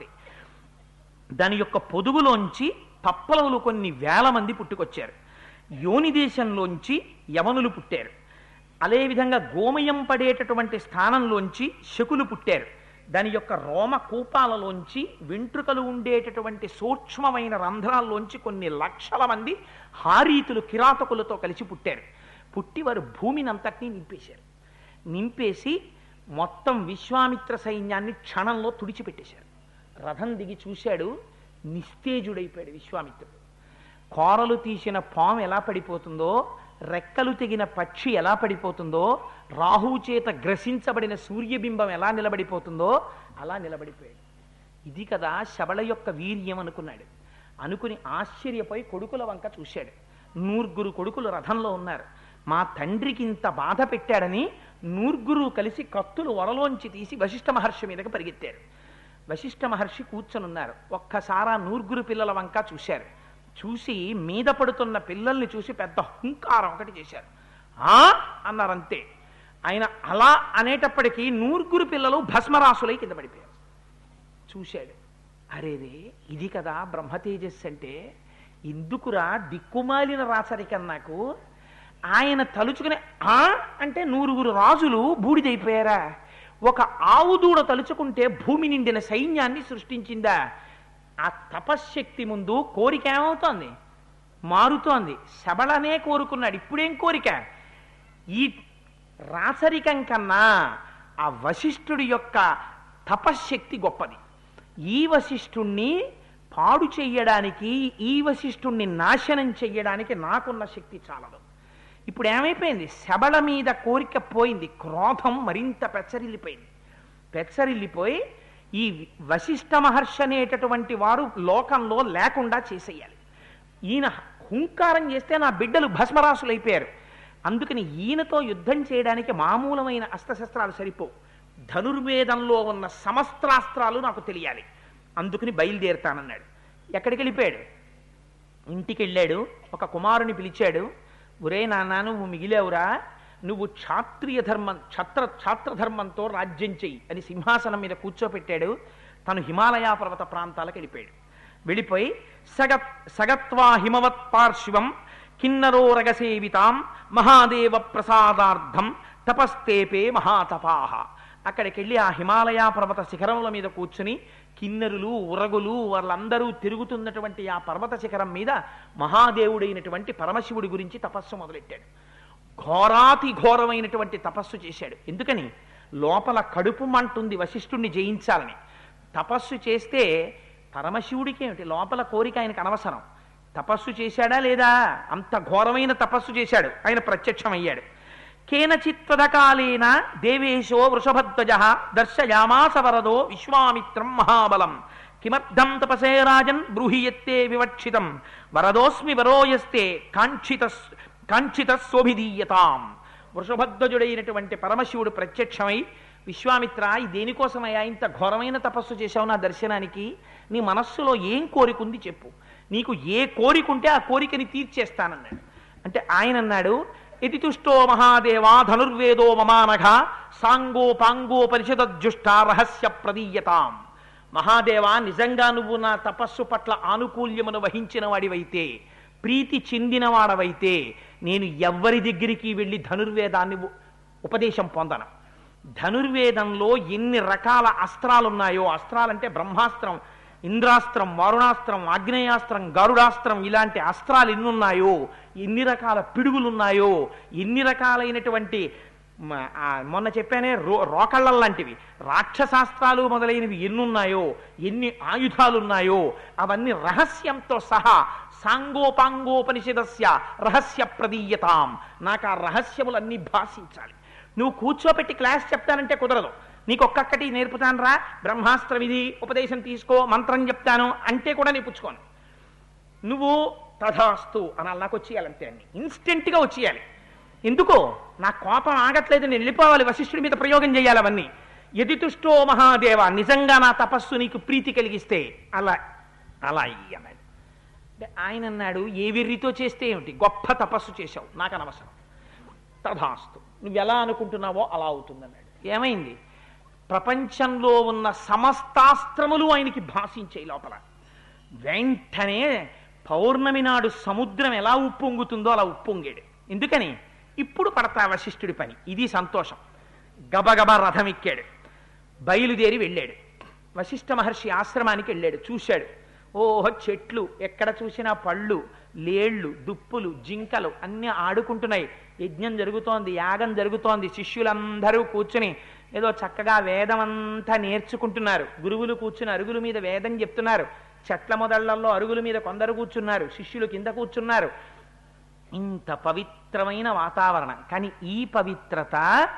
దాని యొక్క పొదుగులోంచి పప్పలవులు కొన్ని వేల మంది పుట్టుకొచ్చారు యోని దేశంలోంచి యవనులు పుట్టారు అదేవిధంగా గోమయం పడేటటువంటి స్థానంలోంచి శకులు పుట్టారు దాని యొక్క రోమ కూపాలలోంచి వెంట్రుకలు ఉండేటటువంటి సూక్ష్మమైన రంధ్రాల్లోంచి కొన్ని లక్షల మంది హారీతులు కిరాతకులతో కలిసి పుట్టారు పుట్టి వారు భూమిని అంతటినీ నింపేశారు నింపేసి మొత్తం విశ్వామిత్ర సైన్యాన్ని క్షణంలో తుడిచిపెట్టేశారు రథం దిగి చూశాడు నిస్తేజుడైపోయాడు విశ్వామిత్రుడు కోరలు తీసిన పాము ఎలా పడిపోతుందో రెక్కలు తెగిన పక్షి ఎలా పడిపోతుందో రాహువు చేత గ్రసించబడిన సూర్యబింబం ఎలా నిలబడిపోతుందో అలా నిలబడిపోయాడు ఇది కదా శబళ యొక్క వీర్యం అనుకున్నాడు అనుకుని ఆశ్చర్యపోయి కొడుకుల వంక చూశాడు నూర్గురు కొడుకులు రథంలో ఉన్నారు మా తండ్రికి ఇంత బాధ పెట్టాడని నూర్గురు కలిసి కత్తులు వరలోంచి తీసి వశిష్ఠ మహర్షి మీదకి పరిగెత్తారు వశిష్ఠ మహర్షి కూర్చొనున్నారు ఒక్కసారా నూర్గురు పిల్లల వంక చూశారు చూసి మీద పడుతున్న పిల్లల్ని చూసి పెద్ద హుంకారం ఒకటి చేశారు ఆ అన్నారంతే ఆయన అలా అనేటప్పటికీ నూర్గురు పిల్లలు భస్మరాసులై కింద పడిపోయారు చూశాడు అరేరే ఇది కదా బ్రహ్మతేజస్సు అంటే ఎందుకురా దిక్కుమాలిన రాచరికం నాకు ఆయన తలుచుకునే ఆ అంటే నూరుగురు రాజులు బూడిదైపోయారా ఒక ఆవు దూడ తలుచుకుంటే భూమి నిండిన సైన్యాన్ని సృష్టించిందా ఆ తపశ్శక్తి ముందు కోరిక ఏమవుతోంది మారుతోంది శబళనే కోరుకున్నాడు ఇప్పుడేం కోరిక ఈ రాచరికం కన్నా ఆ వశిష్ఠుడి యొక్క తపశ్శక్తి గొప్పది ఈ వశిష్ఠుణ్ణి పాడు చెయ్యడానికి ఈ వశిష్ఠుణ్ణి నాశనం చెయ్యడానికి నాకున్న శక్తి చాలదు ఇప్పుడు ఏమైపోయింది శబళ మీద కోరిక పోయింది క్రోధం మరింత పెచ్చరిల్లిపోయింది పెచ్చరిల్లిపోయి ఈ వశిష్ఠ మహర్షి అనేటటువంటి వారు లోకంలో లేకుండా చేసేయాలి ఈయన హుంకారం చేస్తే నా బిడ్డలు భస్మరాసులైపోయారు అందుకని ఈయనతో యుద్ధం చేయడానికి మామూలమైన అస్త్రశస్త్రాలు సరిపోవు ధనుర్వేదంలో ఉన్న సమస్త్రాస్త్రాలు నాకు తెలియాలి అందుకని బయలుదేరుతానన్నాడు ఎక్కడికి వెళ్ళిపోయాడు ఇంటికి వెళ్ళాడు ఒక కుమారుని పిలిచాడు ఒరే నాన్న నువ్వు మిగిలేవురా నువ్వు క్షాత్రియ ధర్మం ఛత్ర ఛాత్రధర్మంతో రాజ్యం చెయ్యి అని సింహాసనం మీద కూర్చోపెట్టాడు తను హిమాలయ పర్వత ప్రాంతాలకు వెళ్ళిపోయాడు వెళ్ళిపోయి సగత్ సగత్వా హిమవత్ పార్శ్వం కిన్నరోరగసేవితాం మహాదేవ ప్రసాదార్థం తపస్తేపే మహాతపాహ అక్కడికి వెళ్ళి ఆ హిమాలయ పర్వత శిఖరముల మీద కూర్చుని కిన్నెరులు ఉరగులు వాళ్ళందరూ తిరుగుతున్నటువంటి ఆ పర్వత శిఖరం మీద మహాదేవుడైనటువంటి పరమశివుడి గురించి తపస్సు మొదలెట్టాడు ఘోరాతి ఘోరమైనటువంటి తపస్సు చేశాడు ఎందుకని లోపల కడుపు మంటుంది వశిష్ఠుణ్ణి జయించాలని తపస్సు చేస్తే పరమశివుడికి ఏమిటి లోపల కోరిక ఆయనకు అనవసరం తపస్సు చేశాడా లేదా అంత ఘోరమైన తపస్సు చేశాడు ఆయన ప్రత్యక్షమయ్యాడు కేనచిత్వదకాలేన దేవేశో వృషభధ్వజ దర్శయామాస వరదో విశ్వామిత్రం మహాబలం కిమర్థం తపసే రాజన్ బ్రూహియత్తే వివక్షితం వరదోస్మి వరోయస్తే కాంక్షిత కాంక్షిత శోభిదీయతాం వృషభధ్వజుడైనటువంటి పరమశివుడు ప్రత్యక్షమై విశ్వామిత్ర ఈ దేనికోసమయ్యా ఇంత ఘోరమైన తపస్సు చేశావు నా దర్శనానికి నీ మనస్సులో ఏం కోరికుంది చెప్పు నీకు ఏ కోరికుంటే ఆ కోరికని తీర్చేస్తానన్నాడు అంటే ఆయన అన్నాడు ఇతి తుష్టో మహాదేవా ధనుర్వేదో మమానఘ సాంగో పాంగో పరిషదజ్జుష్ట రహస్య ప్రదీయతాం మహాదేవా నిజంగా నువ్వు నా తపస్సు పట్ల ఆనుకూల్యమును వహించిన వాడివైతే ప్రీతి చెందినవాడవైతే నేను ఎవ్వరి దగ్గరికి వెళ్ళి ధనుర్వేదాన్ని ఉ- ఉపదేశం పొందను ధనుర్వేదంలో ఎన్ని రకాల అస్త్రాలున్నాయో అస్త్రాలంటే బ్రహ్మాస్త్రం ఇంద్రాస్త్రం వారుణాస్త్రం ఆగ్నేయాస్త్రం గరుడాస్త్రం ఇలాంటి అస్త్రాలు ఎన్నున్నాయో ఎన్ని రకాల పిడుగులున్నాయో ఎన్ని రకాలైనటువంటి మ, ఆ, మొన్న చెప్పానే రో రోకళ్ళ లాంటివి రాక్షశాస్త్రాలు మొదలైనవి ఎన్నున్నాయో ఎన్ని ఆయుధాలున్నాయో అవన్నీ రహస్యంతో సహా సాంగోపాంగోపనిషదస్య రహస్య ప్రదీయతాం నాకు ఆ రహస్యములన్నీ భాషించాలి నువ్వు కూర్చోపెట్టి క్లాస్ చెప్తానంటే కుదరదు నీకు ఒక్కొక్కటి నేర్పుతాను రా బ్రహ్మాస్త్ర విధి ఉపదేశం తీసుకో మంత్రం చెప్తాను అంటే కూడా నేను పుచ్చుకోను నువ్వు తథాస్తు అని నాకు వచ్చేయాలంతే అన్ని ఇన్స్టెంట్గా వచ్చేయాలి ఎందుకో నా కోపం ఆగట్లేదు నేను వెళ్ళిపోవాలి వశిష్ఠుడి మీద ప్రయోగం చేయాలి అవన్నీ ఎదితుష్టో మహాదేవ నిజంగా నా తపస్సు నీకు ప్రీతి కలిగిస్తే అలా అలా అయ్యి అన్నాడు అంటే ఆయన అన్నాడు ఏ వెర్రితో చేస్తే ఏమిటి గొప్ప తపస్సు చేశావు నాకు అనవసరం తథాస్తు నువ్వు ఎలా అనుకుంటున్నావో అలా అవుతుందన్నాడు ఏమైంది ప్రపంచంలో ఉన్న సమస్తాస్త్రములు ఆయనకి భాషించాయి లోపల వెంటనే పౌర్ణమి నాడు సముద్రం ఎలా ఉప్పొంగుతుందో అలా ఉప్పొంగాడు ఎందుకని ఇప్పుడు పడతా వశిష్ఠుడి పని ఇది సంతోషం గబగబా రథం ఎక్కాడు బయలుదేరి వెళ్ళాడు వశిష్ఠ మహర్షి ఆశ్రమానికి వెళ్ళాడు చూశాడు ఓహో చెట్లు ఎక్కడ చూసినా పళ్ళు లేళ్ళు దుప్పులు జింకలు అన్నీ ఆడుకుంటున్నాయి యజ్ఞం జరుగుతోంది యాగం జరుగుతోంది శిష్యులందరూ కూర్చుని ఏదో చక్కగా వేదం అంతా నేర్చుకుంటున్నారు గురువులు కూర్చుని అరుగుల మీద వేదం చెప్తున్నారు చెట్ల మొదళ్లలో అరుగుల మీద కొందరు కూర్చున్నారు శిష్యులు కింద కూర్చున్నారు ఇంత పవిత్రమైన వాతావరణం కానీ ఈ పవిత్రత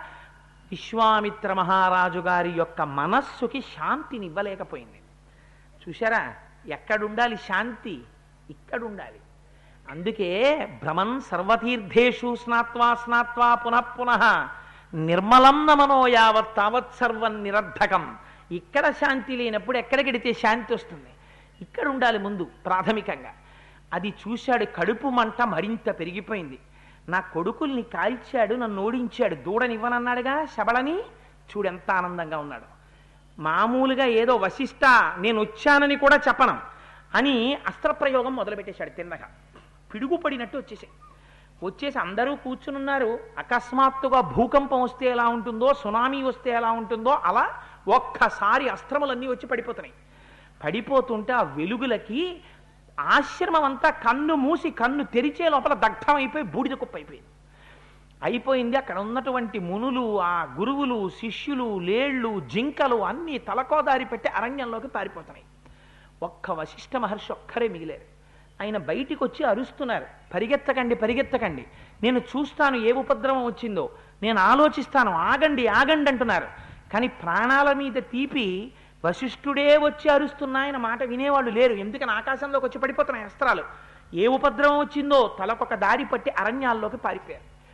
విశ్వామిత్ర మహారాజు గారి యొక్క మనస్సుకి శాంతిని ఇవ్వలేకపోయింది చూశారా ఎక్కడుండాలి శాంతి ఇక్కడుండాలి అందుకే భ్రమన్ సర్వతీర్థేషు స్నాత్వా స్నాత్వా పునః పునః నిర్మలం నమనో యావత్ తావత్ సర్వం నిరర్ధకం ఇక్కడ శాంతి లేనప్పుడు ఎక్కడికెడితే శాంతి వస్తుంది ఇక్కడ ఉండాలి ముందు ప్రాథమికంగా అది చూశాడు కడుపు మంట మరింత పెరిగిపోయింది నా కొడుకుల్ని కాల్చాడు నన్ను ఓడించాడు దూడనివ్వనన్నాడుగా శబళని చూడెంత ఆనందంగా ఉన్నాడు మామూలుగా ఏదో వశిష్ట నేను వచ్చానని కూడా చెప్పను అని అస్త్రప్రయోగం మొదలుపెట్టేశాడు తిన్నగా పిడుగుపడినట్టు వచ్చేసాయి వచ్చేసి అందరూ కూర్చునున్నారు అకస్మాత్తుగా భూకంపం వస్తే ఎలా ఉంటుందో సునామీ వస్తే ఎలా ఉంటుందో అలా ఒక్కసారి అస్త్రములన్నీ వచ్చి పడిపోతున్నాయి పడిపోతుంటే ఆ వెలుగులకి ఆశ్రమం అంతా కన్ను మూసి కన్ను తెరిచే లోపల దగ్ధం అయిపోయి బూడిద కుప్ప అయిపోయింది అయిపోయింది అక్కడ ఉన్నటువంటి మునులు ఆ గురువులు శిష్యులు లేళ్ళు జింకలు అన్నీ తలకోదారి పెట్టి అరణ్యంలోకి పారిపోతున్నాయి ఒక్క వశిష్ఠ మహర్షి ఒక్కరే మిగిలారు ఆయన బయటికి వచ్చి అరుస్తున్నారు పరిగెత్తకండి పరిగెత్తకండి నేను చూస్తాను ఏ ఉపద్రవం వచ్చిందో నేను ఆలోచిస్తాను ఆగండి ఆగండి అంటున్నారు కానీ ప్రాణాల మీద తీపి వశిష్ఠుడే వచ్చి అరుస్తున్నా ఆయన మాట వినేవాళ్ళు లేరు ఎందుకని ఆకాశంలోకి వచ్చి పడిపోతున్నాయి అస్త్రాలు ఏ ఉపద్రవం వచ్చిందో తలకొక దారి పట్టి అరణ్యాల్లోకి పారిపోయారు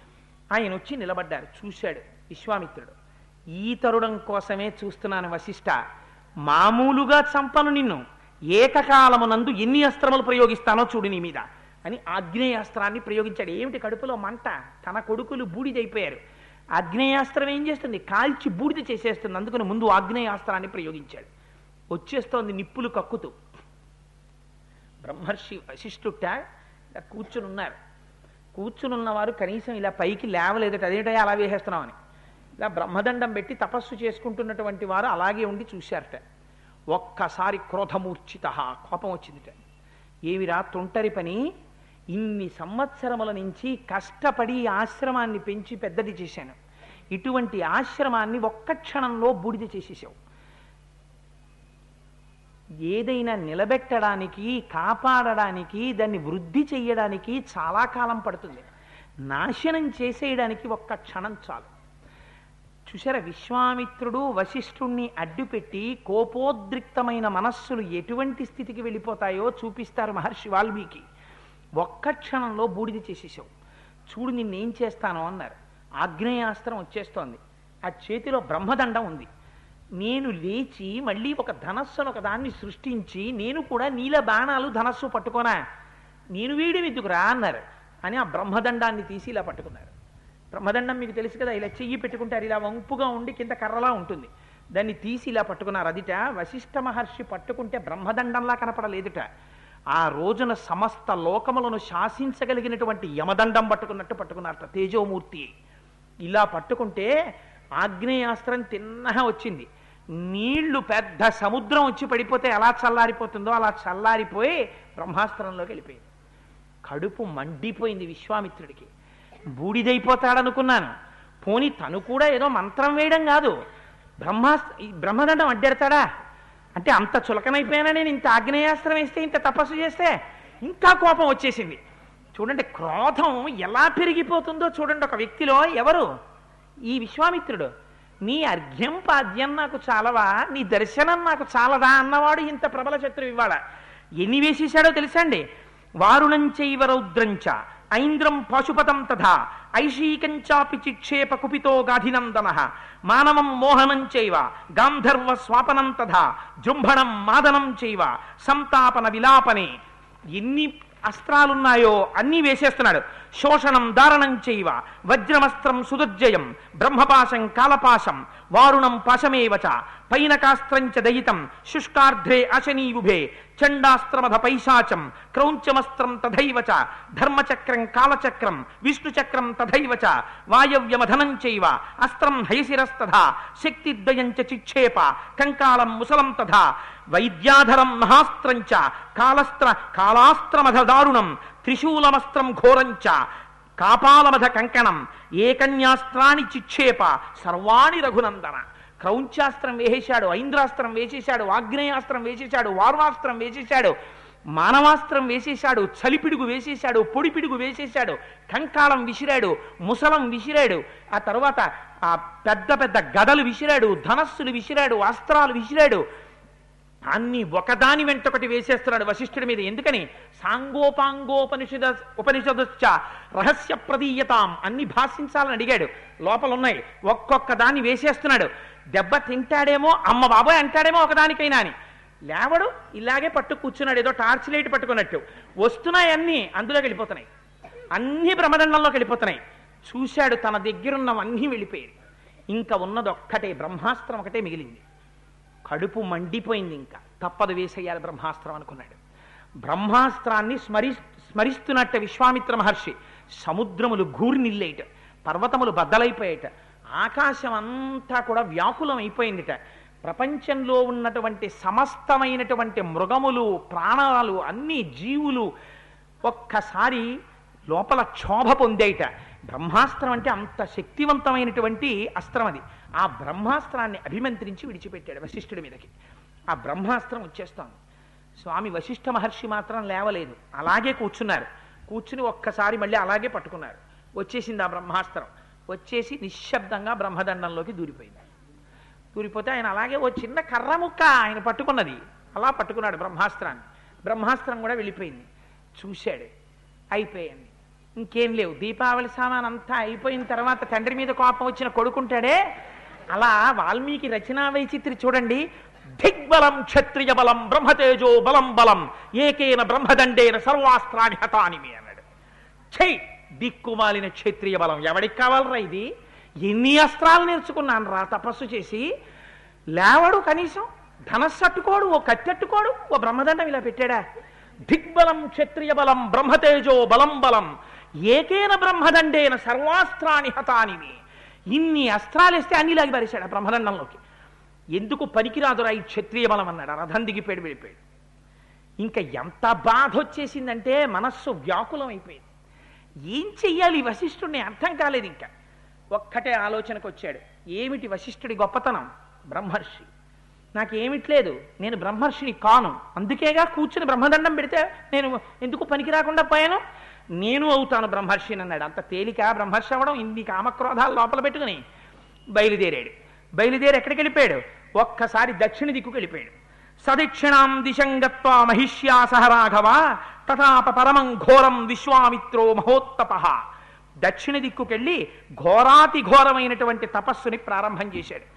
ఆయన వచ్చి నిలబడ్డారు చూశాడు విశ్వామిత్రుడు ఈ తరుణం కోసమే చూస్తున్నాను వశిష్ట మామూలుగా చంపను నిన్ను ఏకకాలమునందు ఎన్ని అస్త్రములు ప్రయోగిస్తానో చూడు నీ మీద అని ఆగ్నేయాస్త్రాన్ని ప్రయోగించాడు ఏమిటి కడుపులో మంట తన కొడుకులు బూడిదైపోయారు ఆగ్నేయాస్త్రం ఏం చేస్తుంది కాల్చి బూడిద చేసేస్తుంది అందుకని ముందు ఆగ్నేయాస్త్రాన్ని ప్రయోగించాడు వచ్చేస్తోంది నిప్పులు కక్కుతూ బ్రహ్మర్షి వశిష్ఠుట్ట ఇలా కూర్చుని ఉన్నారు కూర్చుని ఉన్నవారు కనీసం ఇలా పైకి లేవలేదట అదేంటో అలా వేసేస్తున్నామని ఇలా బ్రహ్మదండం పెట్టి తపస్సు చేసుకుంటున్నటువంటి వారు అలాగే ఉండి చూశారట ఒక్కసారి క్రోధమూర్ఛిత కోపం వచ్చిందిట ఏమిరా తుంటరి పని ఇన్ని సంవత్సరముల నుంచి కష్టపడి ఈ ఆశ్రమాన్ని పెంచి పెద్దది చేశాను ఇటువంటి ఆశ్రమాన్ని ఒక్క క్షణంలో బూడిద చేసేసావు ఏదైనా నిలబెట్టడానికి కాపాడడానికి దాన్ని వృద్ధి చెయ్యడానికి చాలా కాలం పడుతుంది నాశనం చేసేయడానికి ఒక్క క్షణం చాలు చూసారా విశ్వామిత్రుడు వశిష్ఠుణ్ణి అడ్డుపెట్టి కోపోద్రిక్తమైన మనస్సులు ఎటువంటి స్థితికి వెళ్ళిపోతాయో చూపిస్తారు మహర్షి వాల్మీకి ఒక్క క్షణంలో బూడిద చేసేసావు చూడు నిన్నేం చేస్తాను అన్నారు ఆగ్నేయాస్త్రం వచ్చేస్తోంది ఆ చేతిలో బ్రహ్మదండం ఉంది నేను లేచి మళ్ళీ ఒక ధనస్సును ఒక దాన్ని సృష్టించి నేను కూడా నీల బాణాలు ధనస్సు పట్టుకోనా నేను వీడి ఎందుకురా అన్నారు అని ఆ బ్రహ్మదండాన్ని తీసి ఇలా పట్టుకున్నారు బ్రహ్మదండం మీకు తెలుసు కదా ఇలా చెయ్యి పెట్టుకుంటారు ఇలా వంపుగా ఉండి కింద కర్రలా ఉంటుంది దాన్ని తీసి ఇలా పట్టుకున్నారు అదిట వశిష్ఠ మహర్షి పట్టుకుంటే బ్రహ్మదండంలా కనపడలేదుట ఆ రోజున సమస్త లోకములను శాసించగలిగినటువంటి యమదండం పట్టుకున్నట్టు పట్టుకున్నారట తేజోమూర్తి ఇలా పట్టుకుంటే ఆగ్నేయాస్త్రం తిన్నగా వచ్చింది నీళ్లు పెద్ద సముద్రం వచ్చి పడిపోతే ఎలా చల్లారిపోతుందో అలా చల్లారిపోయి బ్రహ్మాస్త్రంలోకి వెళ్ళిపోయింది కడుపు మండిపోయింది విశ్వామిత్రుడికి బూడిదైపోతాడనుకున్నాను పోని తను కూడా ఏదో మంత్రం వేయడం కాదు బ్రహ్మాస్త్ర ఈ బ్రహ్మదండం అడ్డెడతాడా అంటే అంత చులకనైపోయినా నేను ఇంత ఆగ్నేయాస్త్రం వేస్తే ఇంత తపస్సు చేస్తే ఇంకా కోపం వచ్చేసింది చూడండి క్రోధం ఎలా పెరిగిపోతుందో చూడండి ఒక వ్యక్తిలో ఎవరు ఈ విశ్వామిత్రుడు నీ అర్ఘ్యం పాద్యం నాకు చాలవా నీ దర్శనం నాకు చాలదా అన్నవాడు ఇంత ప్రబల శత్రువు ఇవాళ ఎన్ని వేసేశాడో తెలుసండి వారుణంచైవ రౌద్రంచ ఐంద్రం పశుపతం తథా ఐషీకంచాపి చిక్షేప కుపితో గాధినందన మానవం మోహనం చైవ గాంధర్వ స్వాపనం తథా జృంభణం మాదనం చైవ సంతాపన విలాపనే ఎన్ని అస్త్రాలున్నాయో అన్నీ వేసేస్తున్నాడు శోషణం దారణం చైవ వజ్రమస్త్రం సుదుర్జయం బ్రహ్మపాశం కాలపాశం వారుణం పాశమేవచ పైనకాస్త్రంచ దయితం శుష్కార్ధ్రే అశనీయుభే చండాస్త్రమధ పైశాచం క్రౌంచమస్త్రం తథైవ చ ధర్మచక్రం కాలచక్రం విష్ణుచక్రం తథైవ చ వాయవ్యమధనం చైవ అస్త్రం హయశిరస్తథా శక్తిద్వయం చ చిక్షేప కంకాళం ముసలం తథా వైద్యాధరం మహాస్త్రం చ కాలస్త్ర కాలాస్త్రమధ దారుణం త్రిశూలమస్త్రం ఘోరంచ కాపాలమధ కంకణం ఏకన్యాస్త్రాన్ని చిక్షేప సర్వాణి రఘునందన క్రౌంచాస్త్రం వేసేశాడు ఐంద్రాస్త్రం వేసేశాడు ఆగ్నేయాస్త్రం వేసేశాడు వారుణాస్త్రం వేసేశాడు మానవాస్త్రం వేసేశాడు చలిపిడుగు వేసేశాడు పొడిపిడుగు వేసేశాడు కంకాళం విసిరాడు ముసలం విసిరాడు ఆ తర్వాత ఆ పెద్ద పెద్ద గదలు విసిరాడు ధనస్సులు విసిరాడు అస్త్రాలు విసిరాడు అన్ని ఒకదాని వెంట ఒకటి వేసేస్తున్నాడు వశిష్ఠుడి మీద ఎందుకని సాంగోపాంగోపనిషద ఉపనిషదశ్చ రహస్య ప్రదీయతాం అన్ని భాషించాలని అడిగాడు లోపల ఉన్నాయి ఒక్కొక్క దాన్ని వేసేస్తున్నాడు దెబ్బ తింటాడేమో అమ్మ బాబాయ్ అంటాడేమో ఒకదానికైనా అని లేవడు ఇలాగే పట్టు కూర్చున్నాడు ఏదో టార్చ్ లైట్ పట్టుకున్నట్టు వస్తున్నాయి అన్నీ అందులోకి వెళ్ళిపోతున్నాయి అన్ని బ్రహ్మదండంలోకి వెళ్ళిపోతున్నాయి చూశాడు తన దగ్గరున్నవన్నీ వెళ్ళిపోయాయి ఇంకా ఉన్నది ఒక్కటే బ్రహ్మాస్త్రం ఒకటే మిగిలింది కడుపు మండిపోయింది ఇంకా తప్పదు వేసేయాలి బ్రహ్మాస్త్రం అనుకున్నాడు బ్రహ్మాస్త్రాన్ని స్మరి స్మరిస్తున్నట్ట విశ్వామిత్ర మహర్షి సముద్రములు గూర్నిల్లేట పర్వతములు బద్దలైపోయేట ఆకాశం అంతా కూడా వ్యాకులం అయిపోయిందిట ప్రపంచంలో ఉన్నటువంటి సమస్తమైనటువంటి మృగములు ప్రాణాలు అన్ని జీవులు ఒక్కసారి లోపల క్షోభ పొందేట బ్రహ్మాస్త్రం అంటే అంత శక్తివంతమైనటువంటి అస్త్రం అది ఆ బ్రహ్మాస్త్రాన్ని అభిమంత్రించి విడిచిపెట్టాడు వశిష్ఠుడి మీదకి ఆ బ్రహ్మాస్త్రం వచ్చేస్తోంది స్వామి వశిష్ఠ మహర్షి మాత్రం లేవలేదు అలాగే కూర్చున్నారు కూర్చుని ఒక్కసారి మళ్ళీ అలాగే పట్టుకున్నారు వచ్చేసింది ఆ బ్రహ్మాస్త్రం వచ్చేసి నిశ్శబ్దంగా బ్రహ్మదండంలోకి దూరిపోయింది దూరిపోతే ఆయన అలాగే ఓ చిన్న కర్ర ముక్క ఆయన పట్టుకున్నది అలా పట్టుకున్నాడు బ్రహ్మాస్త్రాన్ని బ్రహ్మాస్త్రం కూడా వెళ్ళిపోయింది చూశాడు అయిపోయింది ఇంకేం లేవు దీపావళి సామాన్ అంతా అయిపోయిన తర్వాత తండ్రి మీద కోపం వచ్చిన కొడుకుంటాడే అలా వాల్మీకి రచనా వైచిత్రి చూడండి దిగ్బలం క్షత్రియ బలం బ్రహ్మతేజో బలం బలం ఏకేన బ్రహ్మదండేన సర్వాస్త్రాన్ని హతానిమి అన్నాడు చెయ్యి దిక్కుమాలిన క్షత్రియ బలం ఎవడికి కావాలరా ఇది ఎన్ని అస్త్రాలు నేర్చుకున్నాను రా తపస్సు చేసి లేవడు కనీసం ధనస్సట్టుకోడు ఓ కత్తెట్టుకోడు ఓ బ్రహ్మదండం ఇలా పెట్టాడా దిగ్బలం క్షత్రియ బలం బ్రహ్మతేజో బలం బలం ఏకేన బ్రహ్మదండేన సర్వాస్త్రాన్ని హతానివి ఇన్ని అస్త్రాలు వేస్తే అన్ని లాగి పారేశాడు ఆ బ్రహ్మదండంలోకి ఎందుకు పనికిరాదురా ఈ క్షత్రియ బలం అన్నాడు ఆ రథం దిగిపోయాడు వెళ్ళిపోయాడు ఇంకా ఎంత బాధ వచ్చేసిందంటే మనస్సు వ్యాకులం అయిపోయింది ఏం చెయ్యాలి ఈ వశిష్ఠుడిని అర్థం కాలేదు ఇంకా ఒక్కటే ఆలోచనకు వచ్చాడు ఏమిటి వశిష్ఠుడి గొప్పతనం బ్రహ్మర్షి నాకేమిట్లేదు నేను బ్రహ్మర్షిని కాను అందుకేగా కూర్చుని బ్రహ్మదండం పెడితే నేను ఎందుకు పనికి రాకుండా పోయాను నేను అవుతాను బ్రహ్మర్షిని అన్నాడు అంత తేలిక బ్రహ్మర్షి అవ్వడం ఇన్ని కామక్రోధాలు లోపల పెట్టుకుని బయలుదేరాడు బయలుదేరి ఎక్కడికి వెళ్ళిపోయాడు ఒక్కసారి దక్షిణ దిక్కుకు వెళ్ళిపోయాడు సదక్షిణాం దిశంగత్వా మహిష్యా సహ రాఘవ తథాప పరమం ఘోరం విశ్వామిత్రో మహోత్తప దక్షిణ దిక్కుకెళ్ళి ఘోరాతి ఘోరమైనటువంటి తపస్సుని ప్రారంభం చేశాడు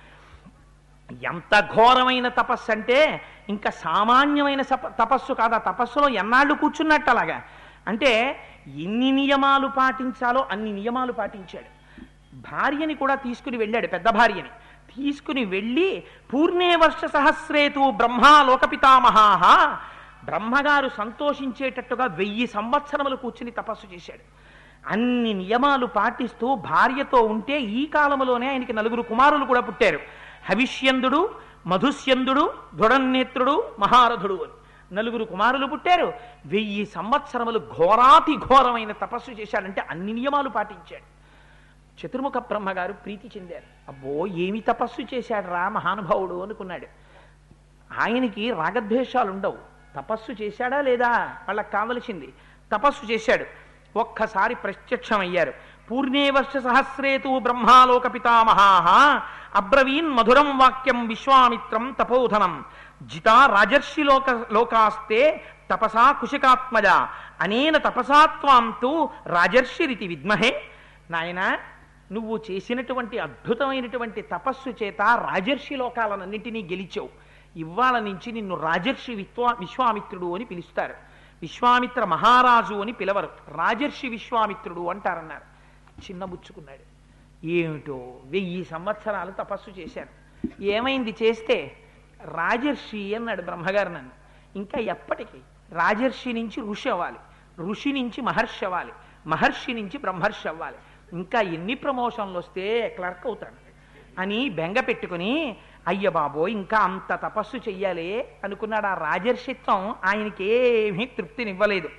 ఎంత ఘోరమైన తపస్సు అంటే ఇంకా సామాన్యమైన సప- తపస్సు కాదు ఆ తపస్సులో ఎన్నాళ్ళు కూర్చున్నట్టు అలాగా అంటే ఎన్ని నియమాలు పాటించాలో అన్ని నియమాలు పాటించాడు భార్యని కూడా తీసుకుని వెళ్ళాడు పెద్ద భార్యని తీసుకుని వెళ్ళి పూర్ణే వర్ష సహస్రేతు బ్రహ్మా లోకపితామహాహ బ్రహ్మగారు సంతోషించేటట్టుగా వెయ్యి సంవత్సరములు కూర్చుని తపస్సు చేశాడు అన్ని నియమాలు పాటిస్తూ భార్యతో ఉంటే ఈ కాలంలోనే ఆయనకి నలుగురు కుమారులు కూడా పుట్టారు హవిష్యందుడు మధుస్యందుడు దృఢనేత్రుడు మహారథుడు అని నలుగురు కుమారులు పుట్టారు వెయ్యి సంవత్సరములు ఘోరాతి ఘోరమైన తపస్సు చేశాడంటే అన్ని నియమాలు పాటించాడు చతుర్ముఖ బ్రహ్మగారు ప్రీతి చెందారు అబ్బో ఏమి తపస్సు చేశాడు రా మహానుభావుడు అనుకున్నాడు ఆయనకి రాగద్వేషాలు ఉండవు తపస్సు చేశాడా లేదా వాళ్ళకి కావలసింది తపస్సు చేశాడు ఒక్కసారి ప్రత్యక్షమయ్యారు పూర్ణే వర్ష సహస్రేతు బ్రహ్మాలోక పితామహాహ అబ్రవీన్ మధురం వాక్యం విశ్వామిత్రం తపోధనం జితా రాజర్షి లోక లోకాస్తే తపసా కుశికాత్మజ అనేన తపసాత్వాం తు రాజర్షిరితి విద్మహే నాయనా నువ్వు చేసినటువంటి అద్భుతమైనటువంటి తపస్సు చేత రాజర్షి లోకాలన్నింటినీ గెలిచావు ఇవాళ నుంచి నిన్ను రాజర్షి విశ్వా విశ్వామిత్రుడు అని పిలుస్తారు విశ్వామిత్ర మహారాజు అని పిలవరు రాజర్షి విశ్వామిత్రుడు అంటారన్నారు చిన్నబుచ్చుకున్నాడు ఏమిటో వెయ్యి సంవత్సరాలు తపస్సు చేశాను ఏమైంది చేస్తే రాజర్షి అన్నాడు బ్రహ్మగారు నన్ను ఇంకా ఎప్పటికీ రాజర్షి నుంచి ఋషి అవ్వాలి ఋషి నుంచి మహర్షి అవ్వాలి మహర్షి నుంచి బ్రహ్మర్షి అవ్వాలి ఇంకా ఎన్ని ప్రమోషన్లు వస్తే క్లర్క్ అవుతాడు అని బెంగ పెట్టుకుని అయ్య బాబో ఇంకా అంత తపస్సు చెయ్యాలి అనుకున్నాడు ఆ రాజర్షిత్వం ఆయనకి ఏమీ తృప్తినివ్వలేదు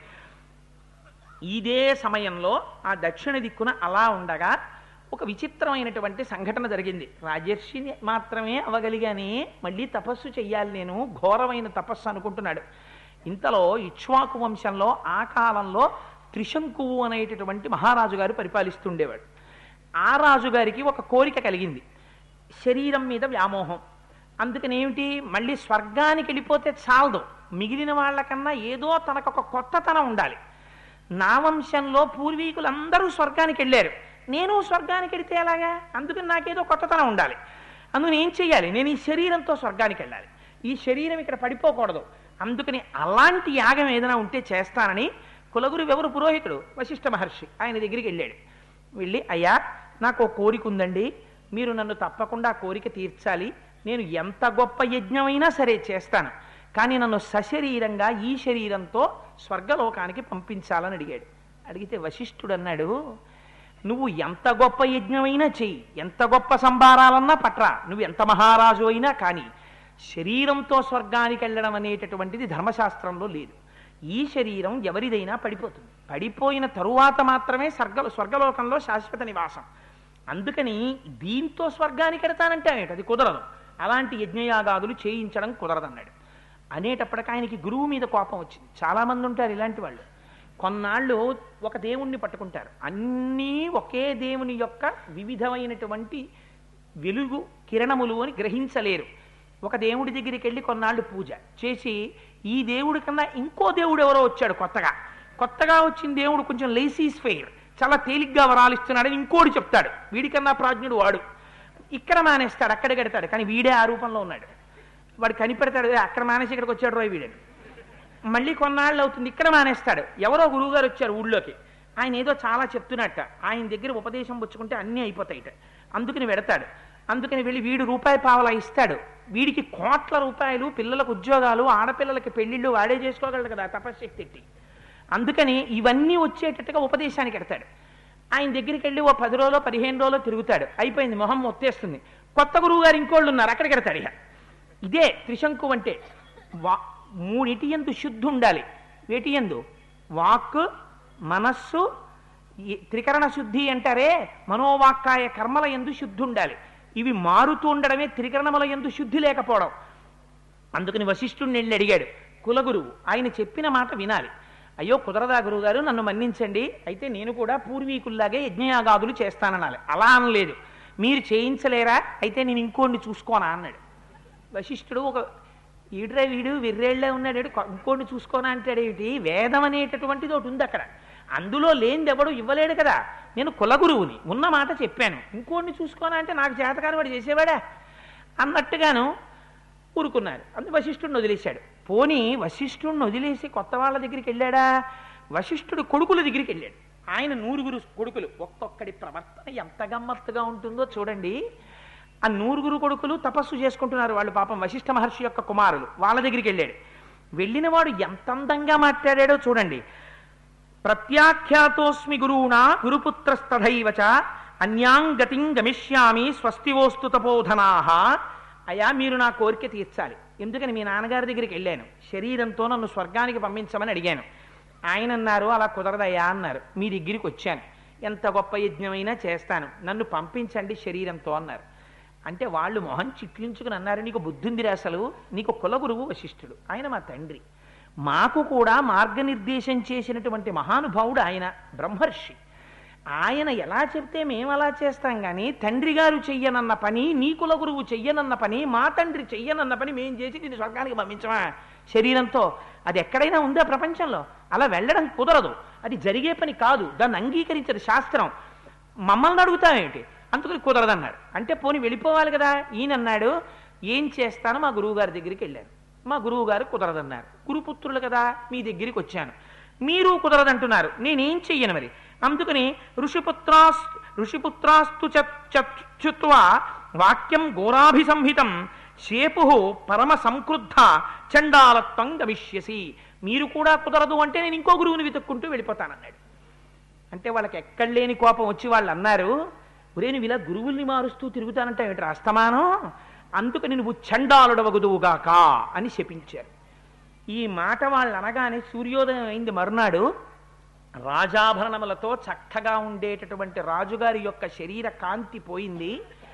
ఇదే సమయంలో ఆ దక్షిణ దిక్కున అలా ఉండగా ఒక విచిత్రమైనటువంటి సంఘటన జరిగింది రాజర్షిని మాత్రమే అవగలిగాని మళ్ళీ తపస్సు చెయ్యాలి నేను ఘోరమైన తపస్సు అనుకుంటున్నాడు ఇంతలో ఇక్ష్వాకు వంశంలో ఆ కాలంలో త్రిశంకువు అనేటటువంటి మహారాజు గారు పరిపాలిస్తుండేవాడు ఆ రాజుగారికి ఒక కోరిక కలిగింది శరీరం మీద వ్యామోహం అందుకని ఏమిటి మళ్ళీ స్వర్గానికి వెళ్ళిపోతే చాలదు మిగిలిన వాళ్ళకన్నా ఏదో తనకు ఒక కొత్తతనం ఉండాలి నా వంశంలో పూర్వీకులందరూ స్వర్గానికి వెళ్ళారు నేను స్వర్గానికి వెళితే ఎలాగా అందుకని నాకేదో కొత్తతనం ఉండాలి అందుకని ఏం చెయ్యాలి నేను ఈ శరీరంతో స్వర్గానికి వెళ్ళాలి ఈ శరీరం ఇక్కడ పడిపోకూడదు అందుకని అలాంటి యాగం ఏదైనా ఉంటే చేస్తానని కులగురు ఎవరు పురోహితుడు వశిష్ఠ మహర్షి ఆయన దగ్గరికి వెళ్ళాడు వెళ్ళి అయ్యా నాకు ఒక కోరిక ఉందండి మీరు నన్ను తప్పకుండా ఆ కోరిక తీర్చాలి నేను ఎంత గొప్ప యజ్ఞమైనా సరే చేస్తాను కానీ నన్ను సశరీరంగా ఈ శరీరంతో స్వర్గలోకానికి పంపించాలని అడిగాడు అడిగితే వశిష్ఠుడు అన్నాడు నువ్వు ఎంత గొప్ప యజ్ఞమైనా చెయ్యి ఎంత గొప్ప సంభారాలన్నా పట్రా నువ్వు ఎంత మహారాజు అయినా కానీ శరీరంతో స్వర్గానికి వెళ్ళడం అనేటటువంటిది ధర్మశాస్త్రంలో లేదు ఈ శరీరం ఎవరిదైనా పడిపోతుంది పడిపోయిన తరువాత మాత్రమే స్వర్గ స్వర్గలోకంలో శాశ్వత నివాసం అందుకని దీంతో స్వర్గానికి వెడతానంటే ఏమిటి? అది కుదరదు అలాంటి యజ్ఞయాగాదులు చేయించడం కుదరదన్నాడు అనేటప్పటికి ఆయనకి గురువు మీద కోపం వచ్చింది చాలామంది ఉంటారు ఇలాంటి వాళ్ళు కొన్నాళ్ళు ఒక దేవుణ్ణి పట్టుకుంటారు అన్నీ ఒకే దేవుని యొక్క వివిధమైనటువంటి వెలుగు కిరణములు అని గ్రహించలేరు ఒక దేవుడి దగ్గరికి వెళ్ళి కొన్నాళ్ళు పూజ చేసి ఈ దేవుడి కన్నా ఇంకో దేవుడు ఎవరో వచ్చాడు కొత్తగా కొత్తగా వచ్చిన దేవుడు కొంచెం లేసీస్ ఫెయిర్ చాలా తేలిగ్గా వరాలు ఇస్తున్నాడని ఇంకోటి చెప్తాడు వీడికన్నా ప్రాజ్ఞుడు వాడు ఇక్కడ మానేస్తాడు అక్కడ కడతాడు కానీ వీడే ఆ రూపంలో ఉన్నాడు వాడు కనిపెడతాడు "ఏ, అక్కడ మానేసి ఇక్కడికి వచ్చాడు రోయ్ వీడని మళ్ళీ కొన్నాళ్ళు అవుతుంది ఇక్కడ మానేస్తాడు ఎవరో గురువుగారు వచ్చారు ఊళ్ళోకి ఆయన ఏదో చాలా చెప్తున్నట్ట ఆయన దగ్గర ఉపదేశం పుచ్చుకుంటే అన్నీ అయిపోతాయిట అందుకని వెడతాడు అందుకని వెళ్ళి వీడు రూపాయి పావలా ఇస్తాడు వీడికి కోట్ల రూపాయలు పిల్లలకు ఉద్యోగాలు ఆడపిల్లలకి పెళ్లిళ్ళు వాడే చేసుకోగలడు కదా తపశ్శక్తి ఎట్టి అందుకని ఇవన్నీ వచ్చేటట్టుగా ఉపదేశానికి ఎడతాడు ఆయన దగ్గరికి వెళ్ళి ఓ పది రోజులు పదిహేను రోజులు తిరుగుతాడు అయిపోయింది మొహం మొత్తేస్తుంది కొత్త గురువు గారు ఇంకోళ్ళు ఉన్నారు అక్కడికి ఎడతాడు ఇక ఇదే త్రిశంకు అంటే వా మూడిటి ఎందు శుద్ధి ఉండాలి వేటి ఎందు వాక్ మనస్సు ఈ త్రికరణ శుద్ధి అంటారే మనోవాక్కాయ కర్మల ఎందు శుద్ధి ఉండాలి ఇవి మారుతూ ఉండడమే త్రికరణముల ఎందు శుద్ధి లేకపోవడం అందుకని వశిష్ఠుడిని వెళ్ళి అడిగాడు కులగురువు ఆయన చెప్పిన మాట వినాలి అయ్యో కుదరదా గురువుగారు నన్ను మన్నించండి అయితే నేను కూడా పూర్వీకుల్లాగే యజ్ఞయాగాదులు చేస్తాననాలి అలా అనలేదు మీరు చేయించలేరా అయితే నేను ఇంకోడిని చూసుకోనా అన్నాడు వశిష్ఠుడు ఒక ఈడ్రా వీడు వెర్రేళ్లే ఉన్నాడు ఇంకోడిని చూసుకోనా అంటాడేమిటి వేదం అనేటటువంటిది ఒకటి ఉంది అక్కడ అందులో లేనిది ఎవడు ఇవ్వలేడు కదా నేను కులగురువుని ఉన్న మాట చెప్పాను ఇంకోడిని చూసుకోనా అంటే నాకు చేతకాని వాడు చేసేవాడా అన్నట్టుగాను ఊరుకున్నారు అందు వశిష్ఠుడిని వదిలేశాడు పోనీ వశిష్ఠుడిని వదిలేసి కొత్త వాళ్ళ దగ్గరికి వెళ్ళాడా వశిష్ఠుడు కొడుకుల దగ్గరికి వెళ్ళాడు ఆయన నూరుగురు కొడుకులు ఒక్కొక్కడి ప్రవర్తన ఎంత గమ్మత్తుగా ఉంటుందో చూడండి ఆ నూరుగురు కొడుకులు తపస్సు చేసుకుంటున్నారు వాళ్ళు పాపం వశిష్ఠ మహర్షి యొక్క కుమారులు వాళ్ళ దగ్గరికి వెళ్ళాడు వెళ్ళిన వాడు ఎంత అందంగా మాట్లాడాడో చూడండి ప్రత్యాఖ్యాతోస్మి గురువునా గురుపుత్రస్తథైవ చ అన్యాంగతిం గమిష్యామి స్వస్తివోస్తు తపోధనాహ అయ్యా మీరు నా కోరిక తీర్చాలి ఎందుకని మీ నాన్నగారి దగ్గరికి వెళ్ళాను శరీరంతో నన్ను స్వర్గానికి పంపించమని అడిగాను ఆయన అన్నారు అలా కుదరదయ్యా అన్నారు మీ దగ్గరికి వచ్చాను ఎంత గొప్ప యజ్ఞమైనా చేస్తాను నన్ను పంపించండి శరీరంతో అన్నారు అంటే వాళ్ళు మొహం చిట్లించుకుని అన్నారు నీకు బుద్ధుందిరా అసలు నీకు కులగురువు వశిష్ఠుడు ఆయన మా తండ్రి మాకు కూడా మార్గనిర్దేశం చేసినటువంటి మహానుభావుడు ఆయన బ్రహ్మర్షి ఆయన ఎలా చెప్తే మేము అలా చేస్తాం కానీ తండ్రి గారు చెయ్యనన్న పని నీ కుల గురువు చెయ్యనన్న పని మా తండ్రి చెయ్యనన్న పని మేం చేసి దీన్ని స్వర్గానికి పంపించమా శరీరంతో అది ఎక్కడైనా ఉందా ప్రపంచంలో అలా వెళ్ళడం కుదరదు అది జరిగే పని కాదు దాన్ని అంగీకరించదు శాస్త్రం మమ్మల్ని అడుగుతామేమిటి అందుకని కుదరదన్నాడు అంటే పోని వెళ్ళిపోవాలి కదా ఈయన అన్నాడు ఏం చేస్తాను మా గురువు గారి దగ్గరికి వెళ్ళాను మా గురువు గారు కుదరదన్నారు గురుపుత్రులు కదా మీ దగ్గరికి వచ్చాను మీరు కుదరదంటున్నారు నేనేం చెయ్యను మరి అందుకని ఋషిపుత్రాస్ ఋషిపుత్రాస్తు చచ్చుత్వా వాక్యం ఘోరాభిసంహితం శేపు పరమ సంక్రుద్ధ చండాలత్వం గమిష్యసి మీరు కూడా కుదరదు అంటే నేను ఇంకో గురువుని వెతుక్కుంటూ వెళ్ళిపోతానన్నాడు అంటే వాళ్ళకి ఎక్కడ లేని కోపం వచ్చి వాళ్ళు అన్నారు ఒరే నువ్వు ఇలా గురువుల్ని మారుస్తూ తిరుగుతానంటే ఏమిటి అస్తమానం అందుకని నువ్వు చండాలుడవగుదువుగాక అని శపించారు ఈ మాట వాళ్ళు అనగానే సూర్యోదయం అయింది మరునాడు రాజాభరణములతో చక్కగా ఉండేటటువంటి రాజుగారి యొక్క శరీర కాంతి పోయింది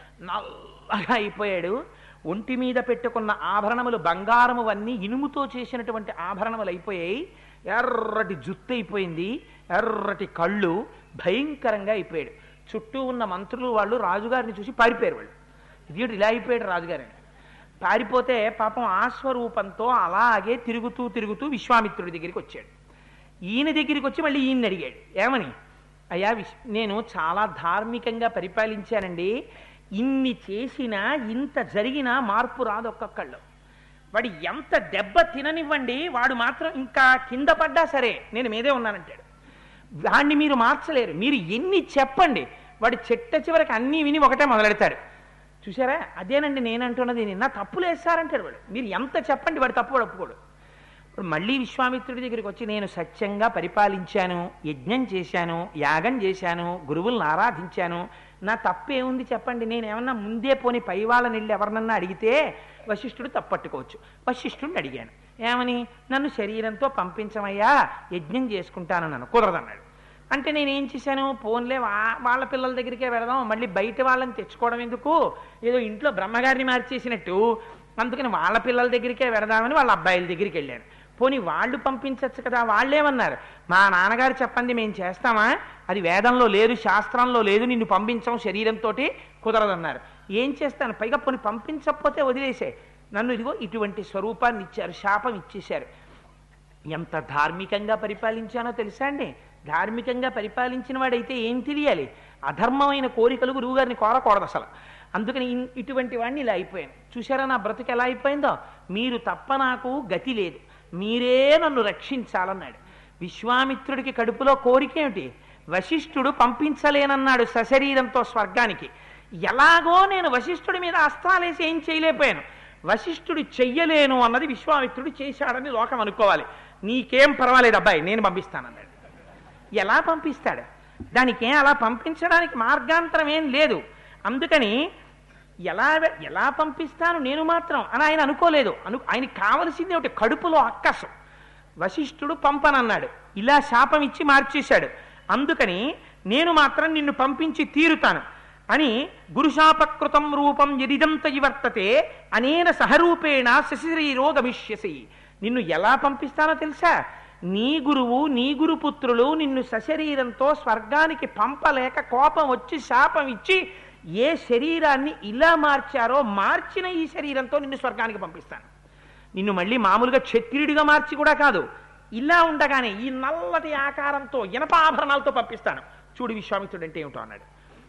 నల్లగా అయిపోయాడు ఒంటి మీద పెట్టుకున్న ఆభరణములు బంగారము అన్నీ ఇనుముతో చేసినటువంటి ఆభరణములు అయిపోయాయి ఎర్రటి జుత్తు అయిపోయింది ఎర్రటి కళ్ళు భయంకరంగా అయిపోయాడు చుట్టూ ఉన్న మంత్రులు వాళ్ళు రాజుగారిని చూసి పారిపోయారు వాళ్ళు ఇదేంటి ఇలా అయిపోయాడు రాజుగారిని పారిపోతే పాపం ఆశ్వరూపంతో అలాగే తిరుగుతూ తిరుగుతూ విశ్వామిత్రుడి దగ్గరికి వచ్చాడు ఈయన దగ్గరికి వచ్చి మళ్ళీ ఈయన అడిగాడు ఏమని అయ్యా విశ్ నేను చాలా ధార్మికంగా పరిపాలించానండి ఇన్ని చేసినా ఇంత జరిగినా మార్పు రాదు ఒక్కొక్కళ్ళు వాడు ఎంత దెబ్బ తిననివ్వండి వాడు మాత్రం ఇంకా కింద పడ్డా సరే నేను మీదే ఉన్నానంటాడు వాడిని మీరు మార్చలేరు మీరు ఎన్ని చెప్పండి వాడి చెట్ట చివరికి అన్నీ విని ఒకటే మొదలెడతాడు చూసారా అదేనండి నేను అంటున్నది నిన్న తప్పులు వేస్తారంటాడు వాడు మీరు ఎంత చెప్పండి వాడు తప్పు వాడు ఒప్పుకోడు ఇప్పుడు మళ్ళీ విశ్వామిత్రుడి దగ్గరికి వచ్చి నేను సత్యంగా పరిపాలించాను యజ్ఞం చేశాను యాగం చేశాను గురువులను ఆరాధించాను నా తప్పేముంది చెప్పండి నేను ఏమన్నా ముందే పోని పై వాళ్ళని వెళ్ళి ఎవరినన్నా అడిగితే వశిష్ఠుడు తప్పట్టుకోవచ్చు వశిష్ఠుడిని అడిగాను ఏమని నన్ను శరీరంతో పంపించమయ్యా యజ్ఞం చేసుకుంటాను నన్ను కుదరదన్నాడు అంటే నేనేం చేశాను ఫోన్లే వా- వాళ్ళ పిల్లల దగ్గరికే వెళదాం మళ్ళీ బయట వాళ్ళని తెచ్చుకోవడం ఎందుకు ఏదో ఇంట్లో బ్రహ్మగారిని మార్చేసినట్టు అందుకని వాళ్ళ పిల్లల దగ్గరికే వెళదామని వాళ్ళ అబ్బాయిల దగ్గరికి వెళ్ళాను పోనీ వాళ్ళు పంపించవచ్చు కదా వాళ్ళేమన్నారు మా నాన్నగారు చెప్పండి మేము చేస్తామా అది వేదంలో లేదు శాస్త్రంలో లేదు నిన్ను పంపించాం శరీరంతో కుదరదన్నారు ఏం చేస్తాను పైగా పోనీ పంపించకపోతే వదిలేసే నన్ను ఇదిగో ఇటువంటి స్వరూపాన్ని ఇచ్చారు శాపం ఇచ్చేశారు ఎంత ధార్మికంగా పరిపాలించానో తెలుసా అండి ధార్మికంగా పరిపాలించిన వాడైతే ఏం తెలియాలి అధర్మమైన కోరికలు గురువుగారిని కోరకూడదు అసలు అందుకని ఇన్- ఇటువంటి వాడిని ఇలా అయిపోయాను చూసారా నా బ్రతుకు ఎలా అయిపోయిందో మీరు తప్ప నాకు గతి లేదు మీరే నన్ను రక్షించాలన్నాడు విశ్వామిత్రుడికి కడుపులో కోరిక ఏమిటి వశిష్ఠుడు పంపించలేనన్నాడు సశరీరంతో స్వర్గానికి ఎలాగో నేను వశిష్ఠుడి మీద అస్త్రాలేసి ఏం చేయలేకపోయాను వశిష్ఠుడు చెయ్యలేను అన్నది విశ్వామిత్రుడు చేశాడని లోకం అనుకోవాలి నీకేం పర్వాలేదు అబ్బాయి నేను పంపిస్తానన్నాడు ఎలా పంపిస్తాడు దానికి అలా పంపించడానికి మార్గాంతరం ఏం లేదు అందుకని ఎలా వె- ఎలా పంపిస్తాను నేను మాత్రం అని ఆయన అనుకోలేదు అను ఆయనకి కావలసింది ఒకటి కడుపులో అక్కసు వశిష్ఠుడు పంపనన్నాడు ఇలా శాపం ఇచ్చి మార్చేశాడు అందుకని నేను మాత్రం నిన్ను పంపించి తీరుతాను అని గురుశాపకృతం రూపం ఎదిదంత వర్తతే అనేన సహరూపేణ శశిశరీరో గమిష్యసి నిన్ను ఎలా పంపిస్తానో తెలుసా నీ గురువు నీ గురుపుత్రులు నిన్ను సశరీరంతో స్వర్గానికి పంపలేక కోపం వచ్చి శాపం ఇచ్చి ఏ శరీరాన్ని ఇలా మార్చారో మార్చిన ఈ శరీరంతో నిన్ను స్వర్గానికి పంపిస్తాను నిన్ను మళ్ళీ మామూలుగా క్షత్రియుడిగా మార్చి కూడా కాదు ఇలా ఉండగానే ఈ నల్లటి ఆకారంతో ఇనప ఆభరణాలతో పంపిస్తాను చూడు విశ్వామిత్రుడు అంటే ఏమిటో అన్నాడు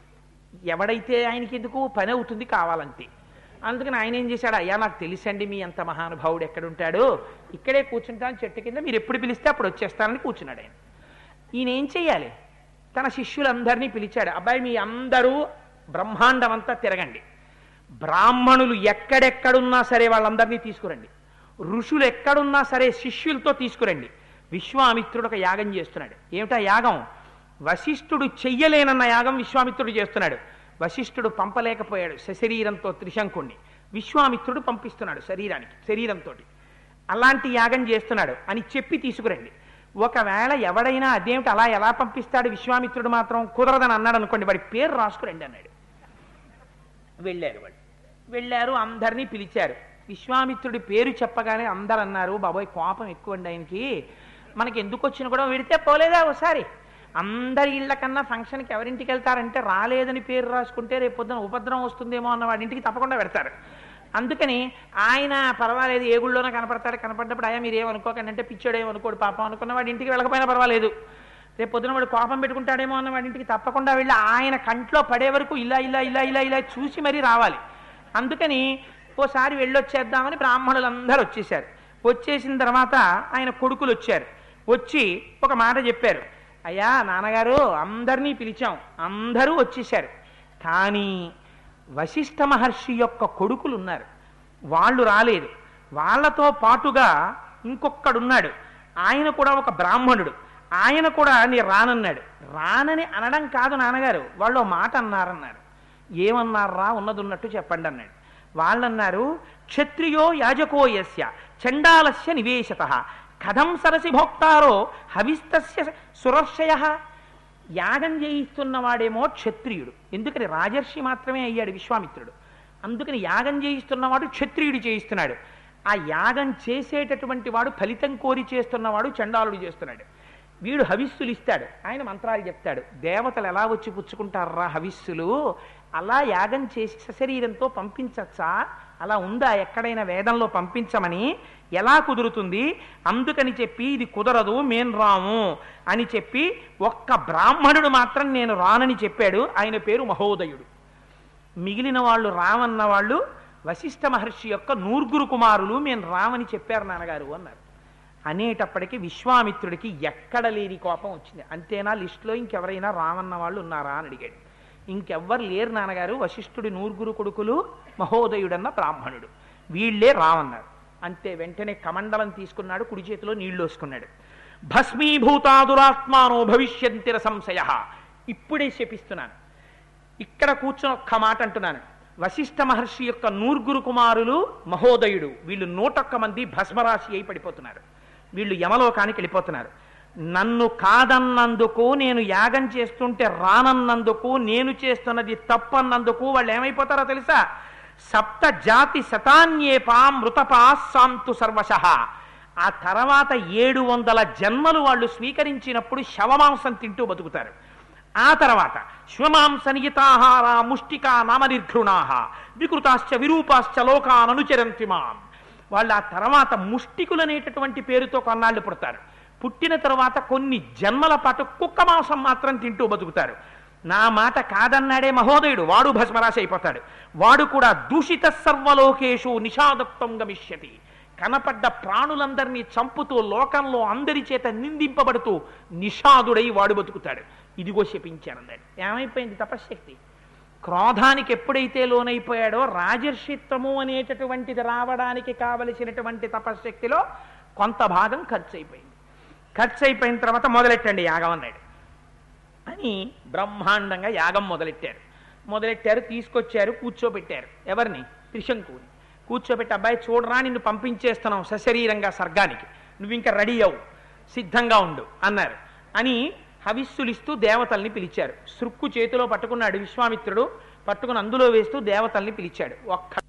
ఎవడైతే ఆయనకి ఎందుకు పని అవుతుంది కావాలంతే అందుకని ఆయన ఏం చేశాడు అయ్యా నాకు తెలుసండి మీ అంత మహానుభావుడు ఎక్కడుంటాడు ఇక్కడే కూర్చుంటాను చెట్టు కింద మీరు ఎప్పుడు పిలిస్తే అప్పుడు వచ్చేస్తానని కూర్చున్నాడు ఆయన ఈయన ఏం చెయ్యాలి తన శిష్యులందరినీ పిలిచాడు అబ్బాయి మీ అందరూ బ్రహ్మాండం అంతా తిరగండి బ్రాహ్మణులు ఎక్కడెక్కడున్నా సరే వాళ్ళందరినీ తీసుకురండి ఋషులు ఎక్కడున్నా సరే శిష్యులతో తీసుకురండి విశ్వామిత్రుడు ఒక యాగం చేస్తున్నాడు ఏమిటా యాగం వశిష్ఠుడు చెయ్యలేనన్న యాగం విశ్వామిత్రుడు చేస్తున్నాడు వశిష్ఠుడు పంపలేకపోయాడు సశరీరంతో త్రిశంకుణ్ణి విశ్వామిత్రుడు పంపిస్తున్నాడు శరీరానికి శరీరంతో అలాంటి యాగం చేస్తున్నాడు అని చెప్పి తీసుకురండి ఒకవేళ ఎవడైనా అదేమిటి అలా ఎలా పంపిస్తాడు విశ్వామిత్రుడు మాత్రం కుదరదని అన్నాడు అనుకోండి వాడి పేరు రాసుకురండి అన్నాడు వెళ్ళారు వాళ్ళు వెళ్ళారు అందరినీ పిలిచారు విశ్వామిత్రుడి పేరు చెప్పగానే అందరు అన్నారు బాబోయ్ కోపం ఎక్కువ అండి ఆయనకి మనకి ఎందుకు వచ్చిన కూడా వెడితే పోలేదా ఒకసారి అందరి ఇళ్ల కన్నా ఫంక్షన్కి ఎవరింటికి వెళ్తారంటే రాలేదని పేరు రాసుకుంటే రేపు పొద్దున ఉపద్రవం వస్తుందేమో అన్న వాడి ఇంటికి తప్పకుండా పెడతారు అందుకని ఆయన పర్వాలేదు ఏ గుళ్ళోనో కనపడతాడు కనపడ్డప్పుడు అయ్యా మీరు ఏమనుకోకండి అంటే పిచ్చోడు ఏమనుకోడు పాపం అనుకున్న వాడి ఇంటికి వెళ్ళకపోయినా పర్వాలేదు రేపు పొద్దున వాడు కోపం పెట్టుకుంటాడేమో అన్న వాడి ఇంటికి తప్పకుండా వెళ్ళి ఆయన కంట్లో పడే వరకు ఇలా ఇలా ఇలా ఇలా ఇలా చూసి మరీ రావాలి అందుకని ఓసారి వెళ్ళొచ్చేద్దామని బ్రాహ్మణులందరూ వచ్చేసారు వచ్చేసిన తర్వాత ఆయన కొడుకులు వచ్చారు వచ్చి ఒక మాట చెప్పారు అయ్యా నాన్నగారు అందరినీ పిలిచాం అందరూ వచ్చేసారు కానీ వశిష్ఠ మహర్షి యొక్క కొడుకులు ఉన్నారు వాళ్ళు రాలేదు వాళ్ళతో పాటుగా ఇంకొక్కడున్నాడు ఆయన కూడా ఒక బ్రాహ్మణుడు ఆయన కూడా నీ రానన్నాడు రానని అనడం కాదు నాన్నగారు వాళ్ళు ఓ మాట అన్నారన్నారు ఏమన్నారా ఉన్నది ఉన్నట్టు చెప్పండి అన్నాడు వాళ్ళన్నారు క్షత్రియో యాజకో యస్య చండాలస్య నివేశత కథం సరసి భోక్తారో హవిస్తస్య సురర్షయ యాగం చేయిస్తున్నవాడేమో క్షత్రియుడు ఎందుకని రాజర్షి మాత్రమే అయ్యాడు విశ్వామిత్రుడు అందుకని యాగం చేయిస్తున్నవాడు క్షత్రియుడు చేయిస్తున్నాడు ఆ యాగం చేసేటటువంటి వాడు ఫలితం కోరి చేస్తున్నవాడు చండాలుడు చేస్తున్నాడు వీడు హవిస్సులు ఇస్తాడు ఆయన మంత్రాలు చెప్తాడు దేవతలు ఎలా వచ్చి పుచ్చుకుంటారా హవిస్సులు అలా యాగం చేసి సశరీరంతో పంపించచ్చా అలా ఉందా ఎక్కడైనా వేదంలో పంపించమని ఎలా కుదురుతుంది అందుకని చెప్పి ఇది కుదరదు మేం రాము అని చెప్పి ఒక్క బ్రాహ్మణుడు మాత్రం నేను రానని చెప్పాడు ఆయన పేరు మహోదయుడు మిగిలిన వాళ్ళు రామన్న వాళ్ళు వశిష్ఠ మహర్షి యొక్క నూర్గురు కుమారులు మేము రామని చెప్పారు నాన్నగారు అన్నారు అనేటప్పటికీ విశ్వామిత్రుడికి ఎక్కడ లేని కోపం వచ్చింది అంతేనా లిస్టులో ఇంకెవరైనా రామన్న వాళ్ళు ఉన్నారా అని అడిగాడు ఇంకెవ్వరు లేరు నాన్నగారు వశిష్ఠుడి నూర్గురు కొడుకులు మహోదయుడన్న బ్రాహ్మణుడు వీళ్ళే రామన్నారు అంతే వెంటనే కమండలం తీసుకున్నాడు కుడి చేతిలో నీళ్లు వేసుకున్నాడు భస్మీభూతాదురాత్మానో భవిష్యంతిర సంశయ ఇప్పుడే శపిస్తున్నాను ఇక్కడ కూర్చొని ఒక్క మాట అంటున్నాను వశిష్ఠ మహర్షి యొక్క నూర్గురు కుమారులు మహోదయుడు వీళ్ళు నూటొక్క మంది భస్మరాశి అయి పడిపోతున్నారు వీళ్ళు యమలోకానికి వెళ్ళిపోతున్నారు నన్ను కాదన్నందుకు నేను యాగం చేస్తుంటే రానన్నందుకు నేను చేస్తున్నది తప్పన్నందుకు వాళ్ళు ఏమైపోతారో తెలుసా సప్త జాతి శతాన్యేపా మృతపా సాంతు సర్వశ ఆ తర్వాత ఏడు వందల జన్మలు వాళ్ళు స్వీకరించినప్పుడు శవమాంసం తింటూ బతుకుతారు ఆ తర్వాత శ్వమాంస నియతాహార ముష్టికా నామనిర్ఘృణాహ వికృతాశ్చ విరూపాశ్చ లోకాన్ అనుచరంతి మాం వాళ్ళు ఆ తర్వాత ముష్టికులు అనేటటువంటి పేరుతో కొన్నాళ్ళు పుడతారు పుట్టిన తర్వాత కొన్ని జన్మల పాటు కుక్క మాంసం మాత్రం తింటూ బతుకుతారు నా మాట కాదన్నాడే మహోదయుడు వాడు భస్మరాశి అయిపోతాడు వాడు కూడా దూషిత సర్వలోకేషు నిషాదత్వం గమిష్యతి కనపడ్డ ప్రాణులందరినీ చంపుతూ లోకంలో అందరి చేత నిందింపబడుతూ నిషాదుడై వాడు బతుకుతాడు ఇదిగో శపించానన్నాడు ఏమైపోయింది తపశ్శక్తి క్రోధానికి ఎప్పుడైతే లోనైపోయాడో రాజర్షిత్వము అనేటటువంటిది రావడానికి కావలసినటువంటి తపశ్శక్తిలో కొంత భాగం ఖర్చు అయిపోయింది ఖర్చు అయిపోయిన తర్వాత మొదలెట్టండి యాగం అన్నాడు అని బ్రహ్మాండంగా యాగం మొదలెట్టారు మొదలెట్టారు తీసుకొచ్చారు కూర్చోబెట్టారు ఎవరిని త్రిశంకుని కూర్చోబెట్టి అబ్బాయి చూడరా నిన్ను పంపించేస్తున్నాం సశరీరంగా స్వర్గానికి నువ్వు ఇంకా రెడీ అవు సిద్ధంగా ఉండు అన్నారు అని హవిస్సులిస్తూ దేవతల్ని పిలిచారు సృక్కు చేతిలో పట్టుకున్నాడు విశ్వామిత్రుడు పట్టుకుని అందులో వేస్తూ దేవతల్ని పిలిచాడు ఒక్క